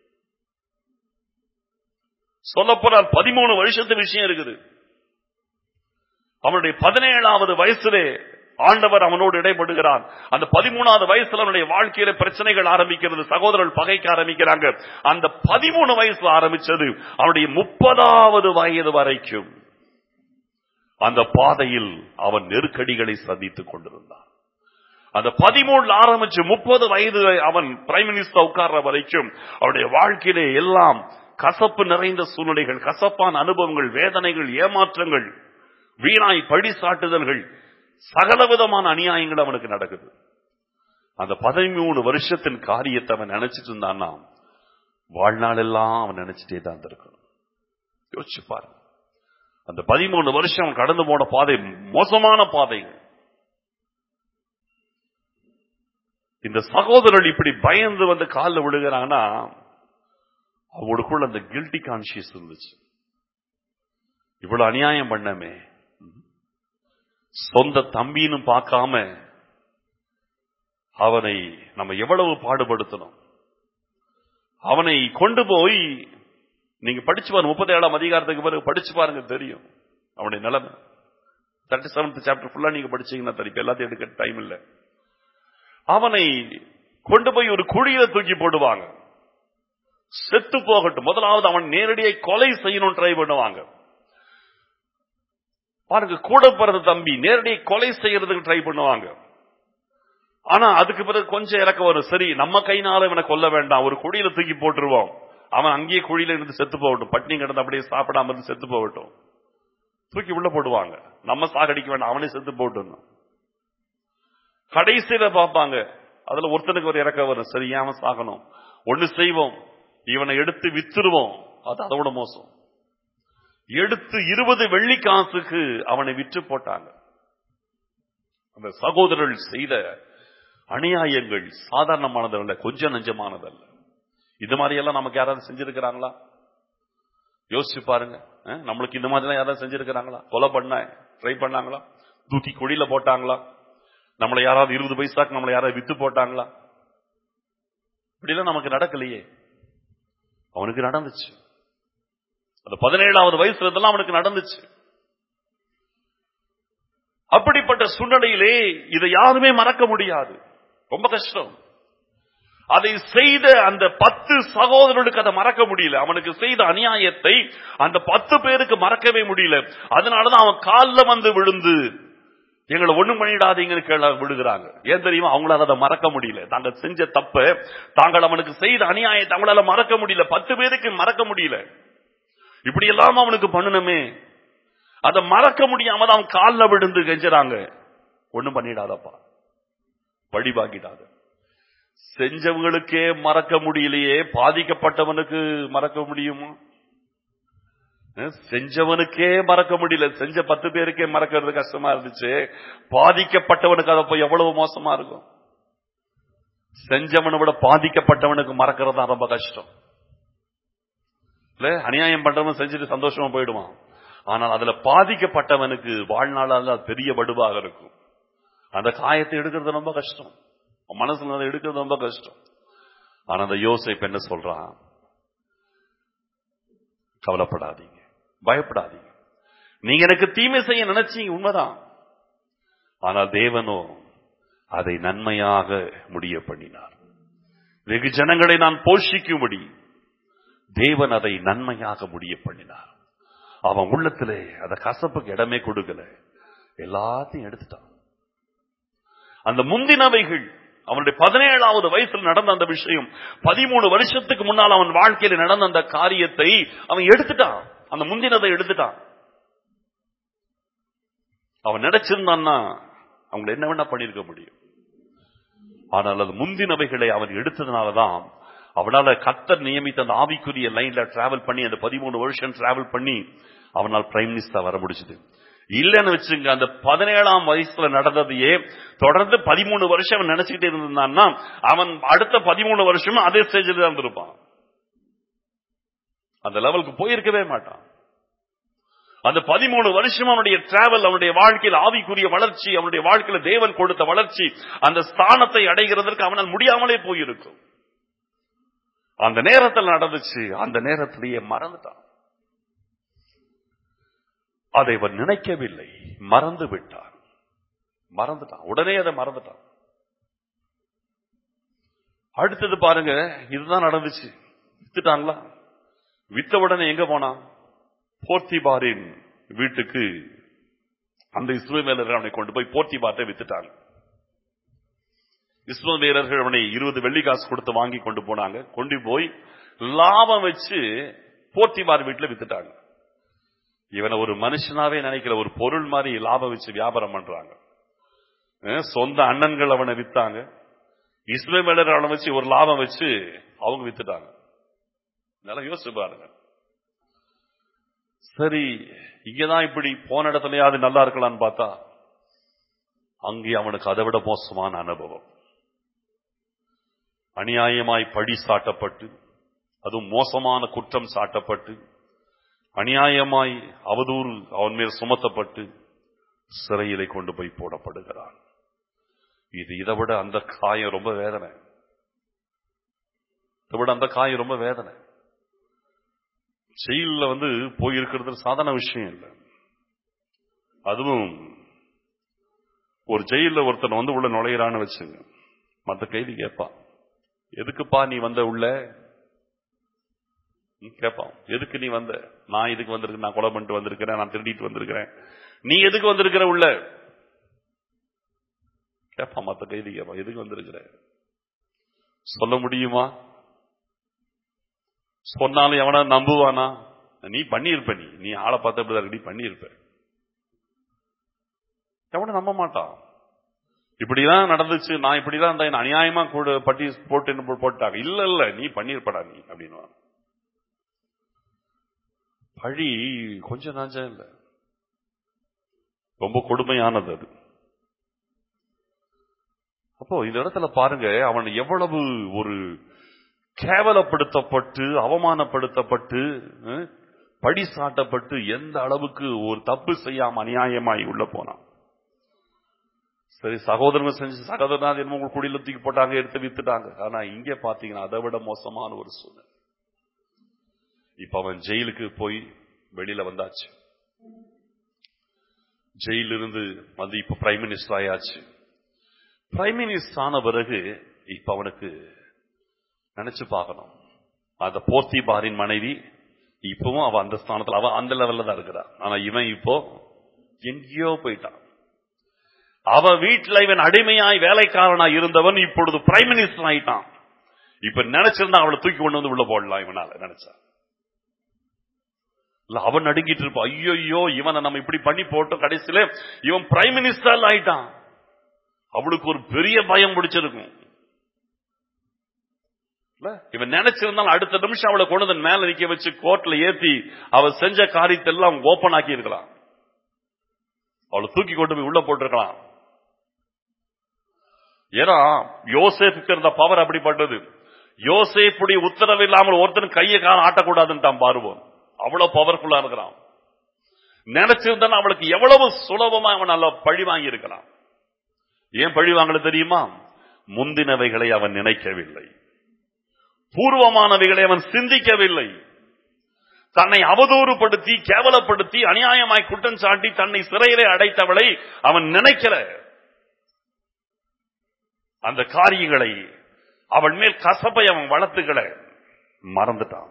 சொல்லப்போனால் பதிமூணு வருஷத்து விஷயம் இருக்குது அவனுடைய பதினேழாவது வயசுலே ஆண்டவர் அவனோடு இடைப்படுகிறான் அந்த பதிமூணாவது வயசுல அவனுடைய வாழ்க்கையில பிரச்சனைகள் ஆரம்பிக்கிறது சகோதரர்கள் பகைக்க ஆரம்பிக்கிறாங்க அந்த பதிமூணு வயசுல ஆரம்பிச்சது அவனுடைய முப்பதாவது வயது வரைக்கும் அந்த பாதையில் அவன் நெருக்கடிகளை சந்தித்துக் கொண்டிருந்தான் அந்த பதிமூணுல ஆரம்பிச்சு முப்பது வயது அவன் பிரைம் மினிஸ்டர் உட்கார்ற வரைக்கும் அவனுடைய வாழ்க்கையிலே எல்லாம் கசப்பு நிறைந்த சூழ்நிலைகள் கசப்பான அனுபவங்கள் வேதனைகள் ஏமாற்றங்கள் வீணாய் பழி சாட்டுதல்கள் சகலவிதமான அநியாயங்கள் அவனுக்கு நடக்குது அந்த பதிமூணு வருஷத்தின் காரியத்தை அவன் நினைச்சிட்டு இருந்தான்னா வாழ்நாள் எல்லாம் அவன் நினைச்சிட்டே தான் இருக்கணும் யோசிச்சு பாரு அந்த பதிமூணு வருஷம் அவன் கடந்து போன பாதை மோசமான பாதைகள் இந்த சகோதரர்கள் இப்படி பயந்து வந்து காலில் விழுகிறாங்கன்னா அவங்களுக்குள்ள அந்த கில்ட்டி கான்சியஸ் இருந்துச்சு இவ்வளவு அநியாயம் பண்ணமே சொந்த தம்பின்னு பார்க்காம அவனை நம்ம எவ்வளவு பாடுபடுத்தணும் அவனை கொண்டு போய் நீங்க படிச்சு பாருங்க முப்பத்தி ஏழாம் அதிகாரத்துக்கு பிறகு படிச்சு பாருங்க தெரியும் அவனுடைய நிலைமை தேர்ட்டி செவன்த் சாப்டர் ஃபுல்லா நீங்க படிச்சீங்கன்னா தெரியும் இப்ப எல்லாத்தையும் எடுக்க டைம் இல்ல அவனை கொண்டு போய் ஒரு குழியில தூக்கி போடுவாங்க செத்து போகட்டும் முதலாவது அவன் நேரடியாக கொலை செய்யணும் ட்ரை பண்ணுவாங்க பாருங்க கூட பிறந்த தம்பி நேரடியாக கொலை செய்யறதுக்கு ட்ரை பண்ணுவாங்க ஆனா அதுக்கு பிறகு கொஞ்சம் இறக்க வரும் சரி நம்ம கைனால இவனை கொல்ல வேண்டாம் ஒரு குழியில தூக்கி போட்டுருவோம் அவன் அங்கேயே குழியில இருந்து செத்து போகட்டும் பட்டினி கிடந்து அப்படியே சாப்பிடாம இருந்து செத்து போகட்டும் தூக்கி உள்ள போடுவாங்க நம்ம சாகடிக்க வேண்டாம் அவனே செத்து போட்டு கடைசியில பார்ப்பாங்க அதுல ஒருத்தனுக்கு ஒரு இறக்க வரும் சரி ஏன் அவன் சாகணும் ஒண்ணு செய்வோம் இவனை எடுத்து வித்துருவோம் அது அதோட மோசம் எடுத்து இருபது வெள்ளி காசுக்கு அவனை விற்று போட்டாங்க அந்த சகோதரர்கள் செய்த அநியாயங்கள் சாதாரணமானதல்ல கொஞ்சம் நெஞ்சமானதல்ல இது மாதிரி எல்லாம் நமக்கு யாராவது செஞ்சிருக்கிறாங்களா யோசிச்சு பாருங்க அஹ், நம்மளுக்கு இந்த மாதிரி யாராவது செஞ்சிருக்கிறாங்களா கொலை பண்ண ட்ரை பண்ணாங்களா தூக்கி குழியில போட்டாங்களா நம்மளை யாராவது இருபது பைசாக்கு நம்மளை யாராவது வித்து போட்டாங்களா இப்படிலாம் நமக்கு நடக்கலையே அவனுக்கு நடந்துச்சு அந்த பதினேழாவது வயசுல இதெல்லாம் அவனுக்கு நடந்துச்சு அப்படிப்பட்ட சூழ்நிலையிலே இதை யாருமே மறக்க முடியாது ரொம்ப கஷ்டம் அதை செய்த அந்த பத்து சகோதரர்களுக்கு அதை மறக்க முடியல அவனுக்கு செய்த அநியாயத்தை அந்த பத்து பேருக்கு மறக்கவே முடியல அதனாலதான் அவன் காலில் வந்து விழுந்து எங்களை ஒண்ணும் பண்ணிடாதீங்கன்னு கேள விடுகிறாங்க ஏன் தெரியுமா அவங்களால அதை மறக்க முடியல தாங்க செஞ்ச தப்ப தாங்கள் அவனுக்கு செய்த அநியாயத்தை அவங்களால மறக்க முடியல பத்து பேருக்கு மறக்க முடியல இப்படி எல்லாம் அவனுக்கு பண்ணணுமே அதை மறக்க முடியாம தான் அவன் காலில் விழுந்து கெஞ்சுறாங்க ஒண்ணும் பண்ணிடாதப்பா பழி பாக்கிடாத செஞ்சவங்களுக்கே மறக்க முடியலையே பாதிக்கப்பட்டவனுக்கு மறக்க முடியுமா அஹ், செஞ்சவனுக்கே மறக்க முடியல செஞ்ச பத்து பேருக்கே மறக்கிறது கஷ்டமா இருந்துச்சு பாதிக்கப்பட்டவனுக்கு அதை போய் எவ்வளவு மோசமா இருக்கும் செஞ்சவனை விட பாதிக்கப்பட்டவனுக்கு மறக்கிறது தான் ரொம்ப கஷ்டம் இல்ல அநியாயம் பண்றவன் செஞ்சுட்டு சந்தோஷமா போயிடுவான் ஆனால் அதுல பாதிக்கப்பட்டவனுக்கு வாழ்நாளால் அது பெரிய வடுவாக இருக்கும் அந்த காயத்தை எடுக்கிறது ரொம்ப கஷ்டம் அவன் மனசுல அதை எடுக்கிறது ரொம்ப கஷ்டம் ஆனா அந்த யோசிப்பு என்ன சொல்றான் கவலைப்படாதீங்க பயப்படாதீங்க நீங்க எனக்கு தீமை செய்ய நினைச்சீங்க உண்மைதான் ஆனால் தேவனோ அதை நன்மையாக முடிய பண்ணினார் வெகு ஜனங்களை நான் போஷிக்கும்படி தேவன் அதை நன்மையாக முடிய பண்ணினார் அவன் உள்ளத்திலே அந்த கசப்புக்கு இடமே கொடுக்கல எல்லாத்தையும் எடுத்துட்டான் அந்த முந்தினவைகள் அவனுடைய பதினேழாவது வயசுல நடந்த அந்த விஷயம் பதிமூணு வருஷத்துக்கு முன்னால் அவன் வாழ்க்கையில நடந்த அந்த காரியத்தை அவன் எடுத்துட்டான் அந்த முந்தினதை எடுத்துட்டான் அவன் நினைச்சிருந்தான்னா அவங்களை என்ன வேணா பண்ணிருக்க முடியும் ஆனால் அது முந்தினவைகளை அவன் எடுத்ததுனாலதான் அவனால கத்தர் நியமித்த அந்த ஆவிக்குரிய லைன்ல டிராவல் பண்ணி அந்த பதிமூணு வருஷம் டிராவல் பண்ணி அவனால் பிரைம் மினிஸ்டர் வர முடிச்சது இல்லன்னு வச்சுங்க அந்த பதினேழாம் வயசுல நடந்ததையே தொடர்ந்து பதிமூணு வருஷம் அவன் நினைச்சுக்கிட்டே இருந்தான்னா அவன் அடுத்த பதிமூணு வருஷமும் அதே ஸ்டேஜில் தான் இருந்திருப்பான் அந்த லெவலுக்கு போயிருக்கவே மாட்டான் அந்த பதிமூணு வருஷம் அவனுடைய டிராவல் அவனுடைய வாழ்க்கையில் ஆவிக்குரிய வளர்ச்சி அவனுடைய வாழ்க்கையில தேவன் கொடுத்த வளர்ச்சி அந்த ஸ்தானத்தை அடைகிறதற்கு அவனால் முடியாமலே போயிருக்கும் அந்த நேரத்தில் நடந்துச்சு அந்த நேரத்திலேயே மறந்துட்டான் அதை அவன் நினைக்கவில்லை மறந்து விட்டான் மறந்துட்டான் உடனே அதை மறந்துட்டான் அடுத்தது பாருங்க இதுதான் நடந்துச்சு வித்துட்டாங்களா வித்த உடனே எங்க போனான் போர்த்திபாரின் வீட்டுக்கு அந்த இஸ்ரவேலர்கள் அவனை கொண்டு போய் போர்த்திபார்ட்டை வித்துட்டாங்க இஸ்ரவேலர்கள் அவனை இருபது வெள்ளி காசு கொடுத்து வாங்கி கொண்டு போனாங்க கொண்டு போய் லாபம் வச்சு போர்த்திபார் வீட்டுல வித்துட்டாங்க இவனை ஒரு மனுஷனாவே நினைக்கிற ஒரு பொருள் மாதிரி லாபம் வச்சு வியாபாரம் பண்றாங்க அஹ் சொந்த அண்ணன்கள் அவனை வித்தாங்க இஸ்ரவேலர் அவனை வச்சு ஒரு லாபம் வச்சு அவங்க வித்துட்டாங்க நல்லா யோசிச்சு பாருங்க சரி இங்கதான் இப்படி போன இடத்துலயாவது நல்லா இருக்கலாம்னு பார்த்தா அங்கே அவனுக்கு அதை விட மோசமான அனுபவம் அநியாயமாய் பழி சாட்டப்பட்டு அதுவும் மோசமான குற்றம் சாட்டப்பட்டு அநியாயமாய் அவதூறு அவன் மேல் சுமத்தப்பட்டு சிறையிலே கொண்டு போய் போடப்படுகிறான் இது இதை விட அந்த காயம் ரொம்ப வேதனை இதை விட அந்த காயம் ரொம்ப வேதனை ஜெயில வந்து போயிருக்கிறது சாதாரண விஷயம் இல்லை அதுவும் ஒரு ஜெயில ஒருத்தன் வந்து உள்ள நுழையிறான்னு வச்சுங்க மத்த கைதி கேட்பான் எதுக்குப்பா நீ வந்த உள்ள ம், கேட்பான் எதுக்கு நீ வந்த நான் இதுக்கு வந்திருக்கேன் நான் கொலை பண்ணிட்டு வந்திருக்கிறேன் நான் திருடிட்டு வந்திருக்கிறேன் நீ எதுக்கு வந்திருக்கிற உள்ள கேட்பான் மத்த கைதி கேட்பான் எதுக்கு வந்திருக்கிற சொல்ல முடியுமா சொன்னாலும் எவனா நம்புவானா நீ பண்ணியிருப்ப நீ நீ ஆளை பார்த்த இப்படிதான் இருக்கு, நீ பண்ணியிருப்ப எவனும் நம்ப மாட்டான் இப்படிதான் நடந்துச்சு நான் இப்படிதான் இருந்தேன் என்னை அநியாயமா கூட பட்டி போட்டு என்ன போ- போட்டாங்க இல்ல இல்ல நீ பண்ணிருப்படா நீ அப்படின்னு பழி கொஞ்சம் நாஞ்சம் இல்ல ரொம்ப கொடுமையானது அது அப்போ இந்த இடத்துல பாருங்க அவன் எவ்வளவு ஒரு கேவலப்படுத்தப்பட்டு அவமானப்படுத்தப்பட்டு அஹ், பழி சாட்டப்பட்டு எந்த அளவுக்கு ஒரு தப்பு செய்யாம அநியாயமாய் உள்ள போனான் சரி சகோதரங்க செஞ்சு சகோதரனா என்னமோ உங்க குடியில தூக்கி போட்டாங்க எடுத்து வித்துட்டாங்க ஆனா இங்க பாத்தீங்கன்னா அதை விட மோசமான ஒரு சூழ்நிலை இப்ப அவன் ஜெயிலுக்கு போய் வெளியில வந்தாச்சு ஜெயிலிருந்து வந்து இப்ப பிரைம் மினிஸ்டர் ஆயாச்சு பிரைம் மினிஸ்டர் ஆன பிறகு இப்ப அவனுக்கு நினைச்சு பார்க்கணும் அந்த போர்த்தி பாரின் மனைவி இப்பவும் அவ அந்த ஸ்தானத்துல அவ அந்த லெவல்ல தான் இருக்கிறா ஆனா இவன் இப்போ எங்கேயோ போயிட்டான் அவ வீட்டுல இவன் அடிமையாய் வேலைக்காரனாய் இருந்தவன் இப்பொழுது பிரைம் மினிஸ்டர் ஆயிட்டான் இப்ப நினைச்சிருந்தா அவளை தூக்கி கொண்டு வந்து உள்ள போடலாம் இவனால நினைச்சா இல்ல அவன் நடுங்கிட்டு இருப்பான் ஐயோ இவனை நம்ம இப்படி பண்ணி போட்டோம் கடைசியில இவன் பிரைம் மினிஸ்டர் ஆயிட்டான் அவளுக்கு ஒரு பெரிய பயம் பிடிச்சிருக்கும் இல்ல? இவன் நினைச்சிருந்தாலும் அடுத்த நிமிஷம் அவளை கொண்டு வந்து மேல நிக்க வச்சு கோர்ட்ல ஏத்தி அவ செஞ்ச காரியத்தை எல்லாம் ஓபன் ஆக்கி இருக்கலாம் அவளை தூக்கி கொண்டு போய் உள்ள போட்டிருக்கலாம் ஏன்னா யோசேப்புக்கு இருந்த பவர் அப்படிப்பட்டது யோசேப்புடைய உத்தரவு இல்லாமல் ஒருத்தன் கையை கால ஆட்டக்கூடாதுன்னு தான் பாருவோம் அவ்வளவு பவர்ஃபுல்லா இருக்கிறான் நினைச்சிருந்தா அவளுக்கு எவ்வளவு சுலபமா அவன் நல்ல பழி வாங்கி இருக்கலாம் ஏன் பழி வாங்கல தெரியுமா முந்தினவைகளை அவன் நினைக்கவில்லை பூர்வமானவைகளை அவன் சிந்திக்கவில்லை தன்னை அவதூறுபடுத்தி கேவலப்படுத்தி அநியாயமாய் குற்றம் சாட்டி தன்னை சிறையிலே அடைத்தவளை அவன் நினைக்கல அந்த காரியங்களை அவள் மேல் கசப்பை அவன் வளர்த்துக்கல மறந்துட்டான்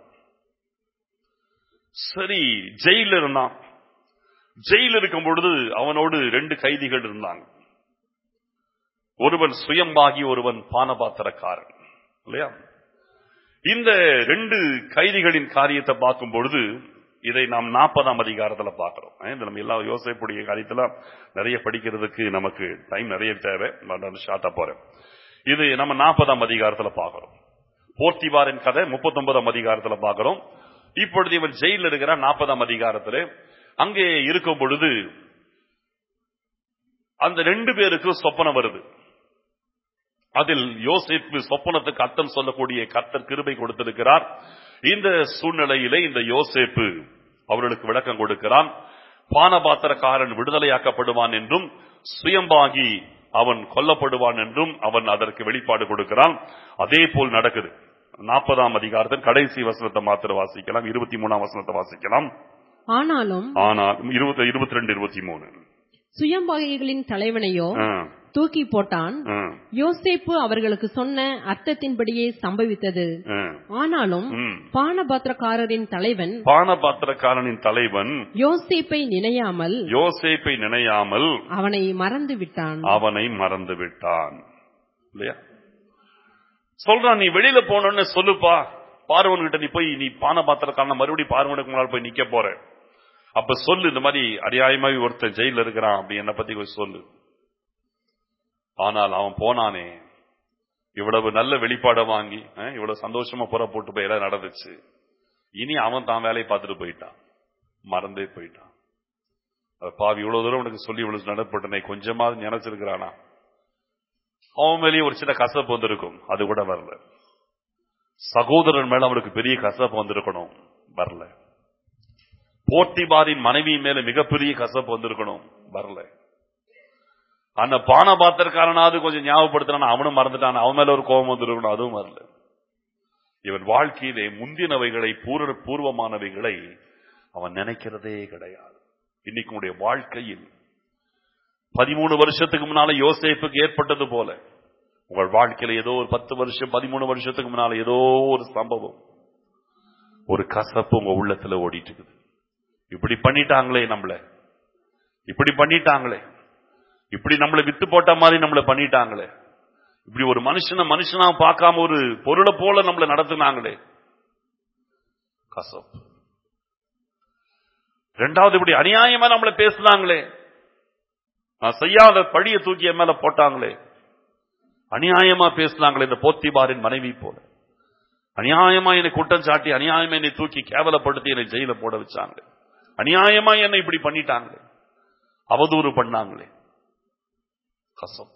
சரி ஜெயில இருந்தான் ஜெயில இருக்கும் பொழுது அவனோடு ரெண்டு கைதிகள் இருந்தாங்க ஒருவன் சுயம்பாகி ஒருவன் பானபாத்திரக்காரன் இல்லையா இந்த ரெண்டு கைதிகளின் காரியத்தை பார்க்கும் பொழுது இதை நாம் நாற்பதாம் அதிகாரத்துல பார்க்கிறோம் அஹ் இந்த நம்ம எல்லா யோசிப்புடைய காரியத்துல நிறைய படிக்கிறதுக்கு நமக்கு டைம் நிறைய தேவை நான் ஷார்ட்டா போறேன் இது நம்ம நாற்பதாம் அதிகாரத்துல பார்க்கிறோம் போர்த்திவாரின் கதை முப்பத்தொன்பதாம் அதிகாரத்துல பார்க்கிறோம் இப்பொழுது இவன் ஜெயில இருக்கிற நாற்பதாம் அதிகாரத்துல அங்கே இருக்கும் பொழுது அந்த ரெண்டு பேருக்கு சொப்பனம் வருது அதில் யோசிப்பு சொப்பனத்துக்கு அர்த்தம் சொல்லக்கூடிய கர்த்தர் கிருபை கொடுத்திருக்கிறார் இந்த சூழ்நிலையிலே இந்த யோசேப்பு அவர்களுக்கு விளக்கம் கொடுக்கிறான் பானபாத்திரக்காரன் விடுதலையாக்கப்படுவான் என்றும் சுயம்பாகி அவன் கொல்லப்படுவான் என்றும் அவன் அதற்கு வெளிப்பாடு கொடுக்கிறான் அதே போல் நடக்குது நாற்பதாம் அதிகாரத்தின் கடைசி வசனத்தை மாத்திர வாசிக்கலாம் இருபத்தி மூணாம் வசனத்தை வாசிக்கலாம் ஆனாலும் ஆனால் இருபத்தி இருபத்தி ரெண்டு இருபத்தி மூணு சுயம்பாகிகளின் தலைவனையோ ஆ, தூக்கி போட்டான் ஆ, யோசேப்பு அவர்களுக்கு சொன்ன அர்த்தத்தின்படியே சம்பவித்தது ஆ. ஆனாலும் ம். பானபாத்திரக்காரரின் தலைவன் பானபாத்திரக்காரனின் தலைவன் யோசேப்பை நினையாமல் யோசேப்பை நினையாமல் அவனை மறந்து விட்டான் அவனை மறந்து விட்டான் இல்லையா சொல்றான் நீ வெளியில போனோன்னு சொல்லுப்பா பார்வன் கிட்ட நீ போய் நீ பானபாத்திரக்காரன மறுபடியும் பார்வனுக்கு முன்னால் போய் நிக்க போற அப்ப சொல்லு இந்த மாதிரி அநியாயமாய் ஒருத்தன் ஜெயில இருக்கிறான் அப்படி என்ன பத்தி கொஞ்சம் சொல்லு ஆனால் அவன் போனானே இவ்வளவு நல்ல வெளிப்பாடை வாங்கி அஹ், இவ்வளவு சந்தோஷமா புற போட்டு போய் எல்லாம் நடந்துச்சு இனி அவன் தான் வேலையை பார்த்துட்டு போயிட்டான் மறந்தே போயிட்டான் அது பாவி இவ்வளவு தூரம் உனக்கு சொல்லி இவ்வளவு நடப்பட்டனை கொஞ்சமாவது நினைச்சிருக்கிறானா அவன் மேலேயே ஒரு சின்ன கசப்பு வந்திருக்கும் அது கூட வரல சகோதரன் மேல அவனுக்கு பெரிய கசப்பு வந்திருக்கணும் வரல போட்டிபாரின் மனைவி மேல மிகப்பெரிய கசப்பு வந்திருக்கணும் வரல அந்த பானபாத்திரக்காரனாவது கொஞ்சம் ஞாபகப்படுத்தினான் அவனும் மறந்துட்டான் அவன் மேல ஒரு கோபம் வந்திருக்கணும் அதுவும் வரல இவன் வாழ்க்கையிலே முந்தினவைகளை பூர பூர்வமானவைகளை அவன் நினைக்கிறதே கிடையாது இன்னைக்கு உடைய வாழ்க்கையில் பதிமூணு வருஷத்துக்கு முன்னால யோசேப்புக்கு ஏற்பட்டது போல உங்கள் வாழ்க்கையில ஏதோ ஒரு பத்து வருஷம் பதிமூணு வருஷத்துக்கு முன்னால ஏதோ ஒரு சம்பவம் ஒரு கசப்பு உங்க உள்ளத்துல ஓடிட்டு இருக்குது இப்படி பண்ணிட்டாங்களே நம்மள இப்படி பண்ணிட்டாங்களே இப்படி நம்மளை வித்து போட்ட மாதிரி நம்மள பண்ணிட்டாங்களே இப்படி ஒரு மனுஷனை மனுஷனா பார்க்காம ஒரு பொருளை போல நம்மள நடத்துனாங்களே கசப்பு ரெண்டாவது இப்படி அநியாயமா நம்மள பேசுனாங்களே நான் செய்யாத பழிய தூக்கி என் மேல போட்டாங்களே அநியாயமா பேசுனாங்களே இந்த போத்திபாரின் மனைவி போல அநியாயமா என்னை குற்றம் சாட்டி அநியாயமா என்னை தூக்கி கேவலப்படுத்தி என்னை ஜெயில போட வச்சாங்களே அநியாயமா என்னை இப்படி பண்ணிட்டாங்களே அவதூறு பண்ணாங்களே கசப்பு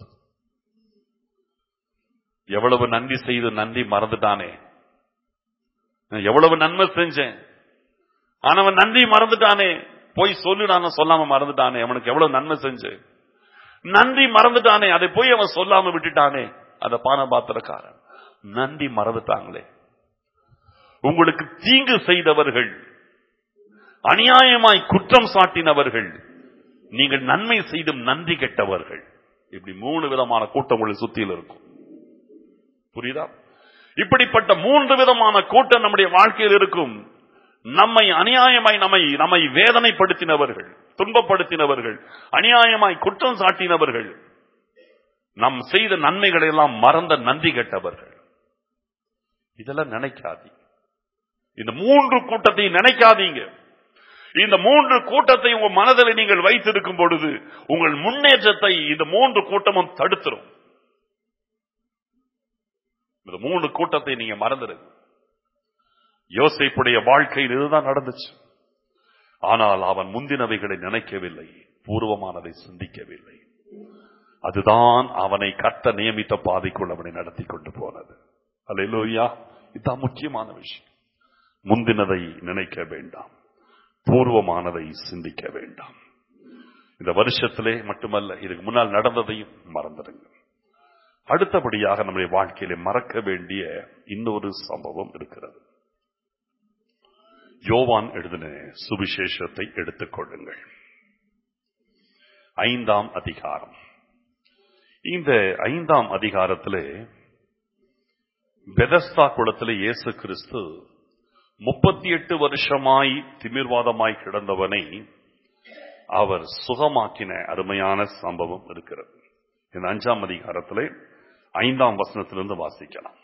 எவ்வளவு நன்றி செய்து நன்றி மறந்துட்டானே நான் எவ்வளவு நன்மை செஞ்சேன் ஆனா அவன் நன்றி மறந்துட்டானே போய் சொல்லு நான் சொல்லாம மறந்துட்டானே அவனுக்கு எவ்வளவு நன்மை செஞ்சேன் நன்றி மறந்துட்டானே அதை போய் அவன் சொல்லாம விட்டுட்டானே அந்த பானபாத்திரக்காரன் நன்றி மறந்துட்டாங்களே உங்களுக்கு தீங்கு செய்தவர்கள் அநியாயமாய் குற்றம் சாட்டினவர்கள் நீங்கள் நன்மை செய்தும் நன்றி கெட்டவர்கள் இப்படி மூணு விதமான கூட்டம் உங்களை சுத்தியில் இருக்கும் புரியுதா இப்படிப்பட்ட மூன்று விதமான கூட்டம் நம்முடைய வாழ்க்கையில் இருக்கும் நம்மை அநியாயமாய் நம்மை நம்மை வேதனைப்படுத்தினவர்கள் துன்பப்படுத்தினவர்கள் அநியாயமாய் குற்றம் சாட்டினவர்கள் நம் செய்த நன்மைகளை எல்லாம் மறந்த நன்றி கெட்டவர்கள் இதெல்லாம் நினைக்காதீங்க இந்த மூன்று கூட்டத்தை நினைக்காதீங்க இந்த மூன்று கூட்டத்தை உங்க மனதில் நீங்கள் வைத்திருக்கும் பொழுது உங்கள் முன்னேற்றத்தை இந்த மூன்று கூட்டமும் தடுத்துரும் இந்த மூன்று கூட்டத்தை நீங்க மறந்துடுங்க யோசிப்புடைய வாழ்க்கையில் இதுதான் நடந்துச்சு ஆனால் அவன் முந்தினவைகளை நினைக்கவில்லை பூர்வமானதை சிந்திக்கவில்லை அதுதான் அவனை கட்ட நியமித்த பாதைக்குள் அவனை நடத்தி கொண்டு போனது அல்லையா இதுதான் முக்கியமான விஷயம் முந்தினதை நினைக்க வேண்டாம் பூர்வமானதை சிந்திக்க வேண்டாம் இந்த வருஷத்திலே மட்டுமல்ல இதுக்கு முன்னால் நடந்ததையும் மறந்துடுங்க அடுத்தபடியாக நம்முடைய வாழ்க்கையிலே மறக்க வேண்டிய இன்னொரு சம்பவம் இருக்கிறது யோவான் எழுதின சுவிசேஷத்தை எடுத்துக் கொள்ளுங்கள் ஐந்தாம் அதிகாரம் இந்த ஐந்தாம் அதிகாரத்திலே பெதஸ்தா குளத்திலே இயேசு கிறிஸ்து முப்பத்தி எட்டு வருஷமாய் திமிர்வாதமாய் கிடந்தவனை அவர் சுகமாக்கின அருமையான சம்பவம் இருக்கிறது இந்த அஞ்சாம் அதிகாரத்திலே ஐந்தாம் வசனத்திலிருந்து வாசிக்கலாம்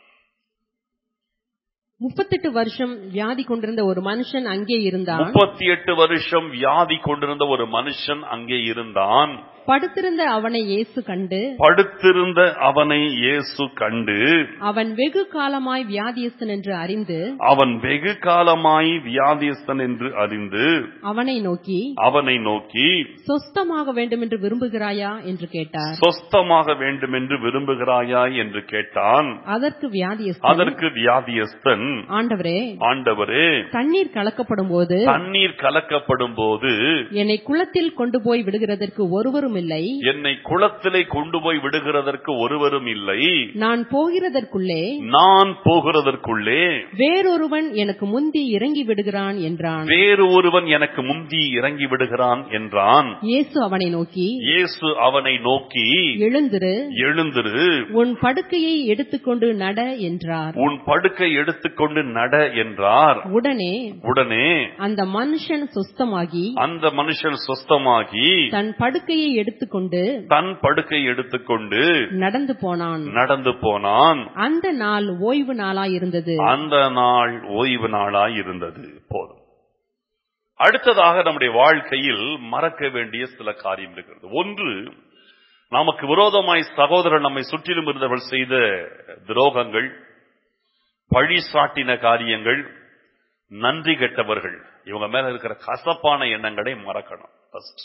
முப்பத்தெட்டு வருஷம் வியாதி கொண்டிருந்த ஒரு மனுஷன் அங்கே இருந்தான் முப்பத்தி எட்டு வருஷம் வியாதி கொண்டிருந்த ஒரு மனுஷன் அங்கே இருந்தான் படுத்திருந்த அவனை இயேசு கண்டு படுத்திருந்த அவனை இயேசு கண்டு அவன் வெகு காலமாய் வியாதியஸ்தன் என்று அறிந்து அவன் வெகு காலமாய் வியாதியஸ்தன் என்று அறிந்து அவனை நோக்கி அவனை நோக்கி சொஸ்தமாக வேண்டும் என்று விரும்புகிறாயா என்று கேட்டார் சொஸ்தமாக வேண்டும் என்று விரும்புகிறாயா என்று கேட்டான் அதற்கு வியாதியஸ்தன் அதற்கு வியாதியஸ்தன் ஆண்டவரே ஆண்டவரே தண்ணீர் கலக்கப்படும் போது தண்ணீர் கலக்கப்படும் போது என்னை குளத்தில் கொண்டு போய் விடுகிறதற்கு ஒருவரும் இல்லை என்னை குளத்திலே கொண்டு போய் விடுகிறதற்கு ஒருவரும் இல்லை நான் போகிறதற்குள்ளே நான் போகிறதற்குள்ளே வேறொருவன் எனக்கு முந்தி இறங்கி விடுகிறான் என்றான் வேறு ஒருவன் எனக்கு முந்தி இறங்கி விடுகிறான் என்றான் இயேசு அவனை நோக்கி இயேசு அவனை நோக்கி எழுந்திரு எழுந்திரு உன் படுக்கையை எடுத்துக்கொண்டு நட என்றார் உன் படுக்கை எடுத்துக்கொண்டு நட என்றார் உடனே உடனே அந்த மனுஷன் சுஸ்தமாகி அந்த மனுஷன் சொஸ்தமாகி தன் படுக்கையை எடுத்துக்கொண்டு தன் படுக்கை எடுத்துக்கொண்டு நடந்து போனான் நடந்து போனான் அந்த நாள் ஓய்வு நாளாயிருந்தது அந்த நாள் ஓய்வு நாளாய் இருந்தது போதும் அடுத்ததாக நம்முடைய வாழ்க்கையில் மறக்க வேண்டிய சில காரியம் இருக்கிறது ஒன்று நமக்கு விரோதமாய் சகோதரர் நம்மை சுற்றிலும் இருந்தவர்கள் செய்த துரோகங்கள் பழி சாட்டின காரியங்கள் நன்றி கெட்டவர்கள் இவங்க மேல இருக்கிற கசப்பான எண்ணங்களை மறக்கணும் first.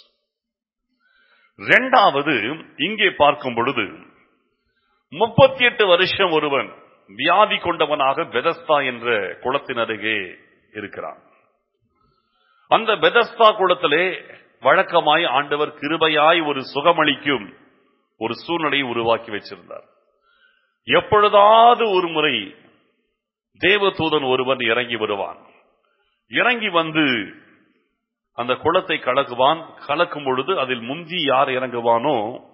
ரெண்டாவது இங்கே பார்க்கும் பொழுது முப்பத்தி எட்டு வருஷம் ஒருவன் வியாதி கொண்டவனாக பெதஸ்தா என்ற குளத்தின் அருகே இருக்கிறான் அந்த பெதஸ்தா குளத்திலே வழக்கமாய் ஆண்டவர் கிருபையாய் ஒரு சுகமளிக்கும் ஒரு சூழ்நிலையை உருவாக்கி வச்சிருந்தார் எப்பொழுதாவது ஒரு முறை தேவதூதன் ஒருவன் இறங்கி வருவான் இறங்கி வந்து அந்த குளத்தை கலக்குவான் கலக்கும் பொழுது அதில் முந்தி யார் இறங்குவானோ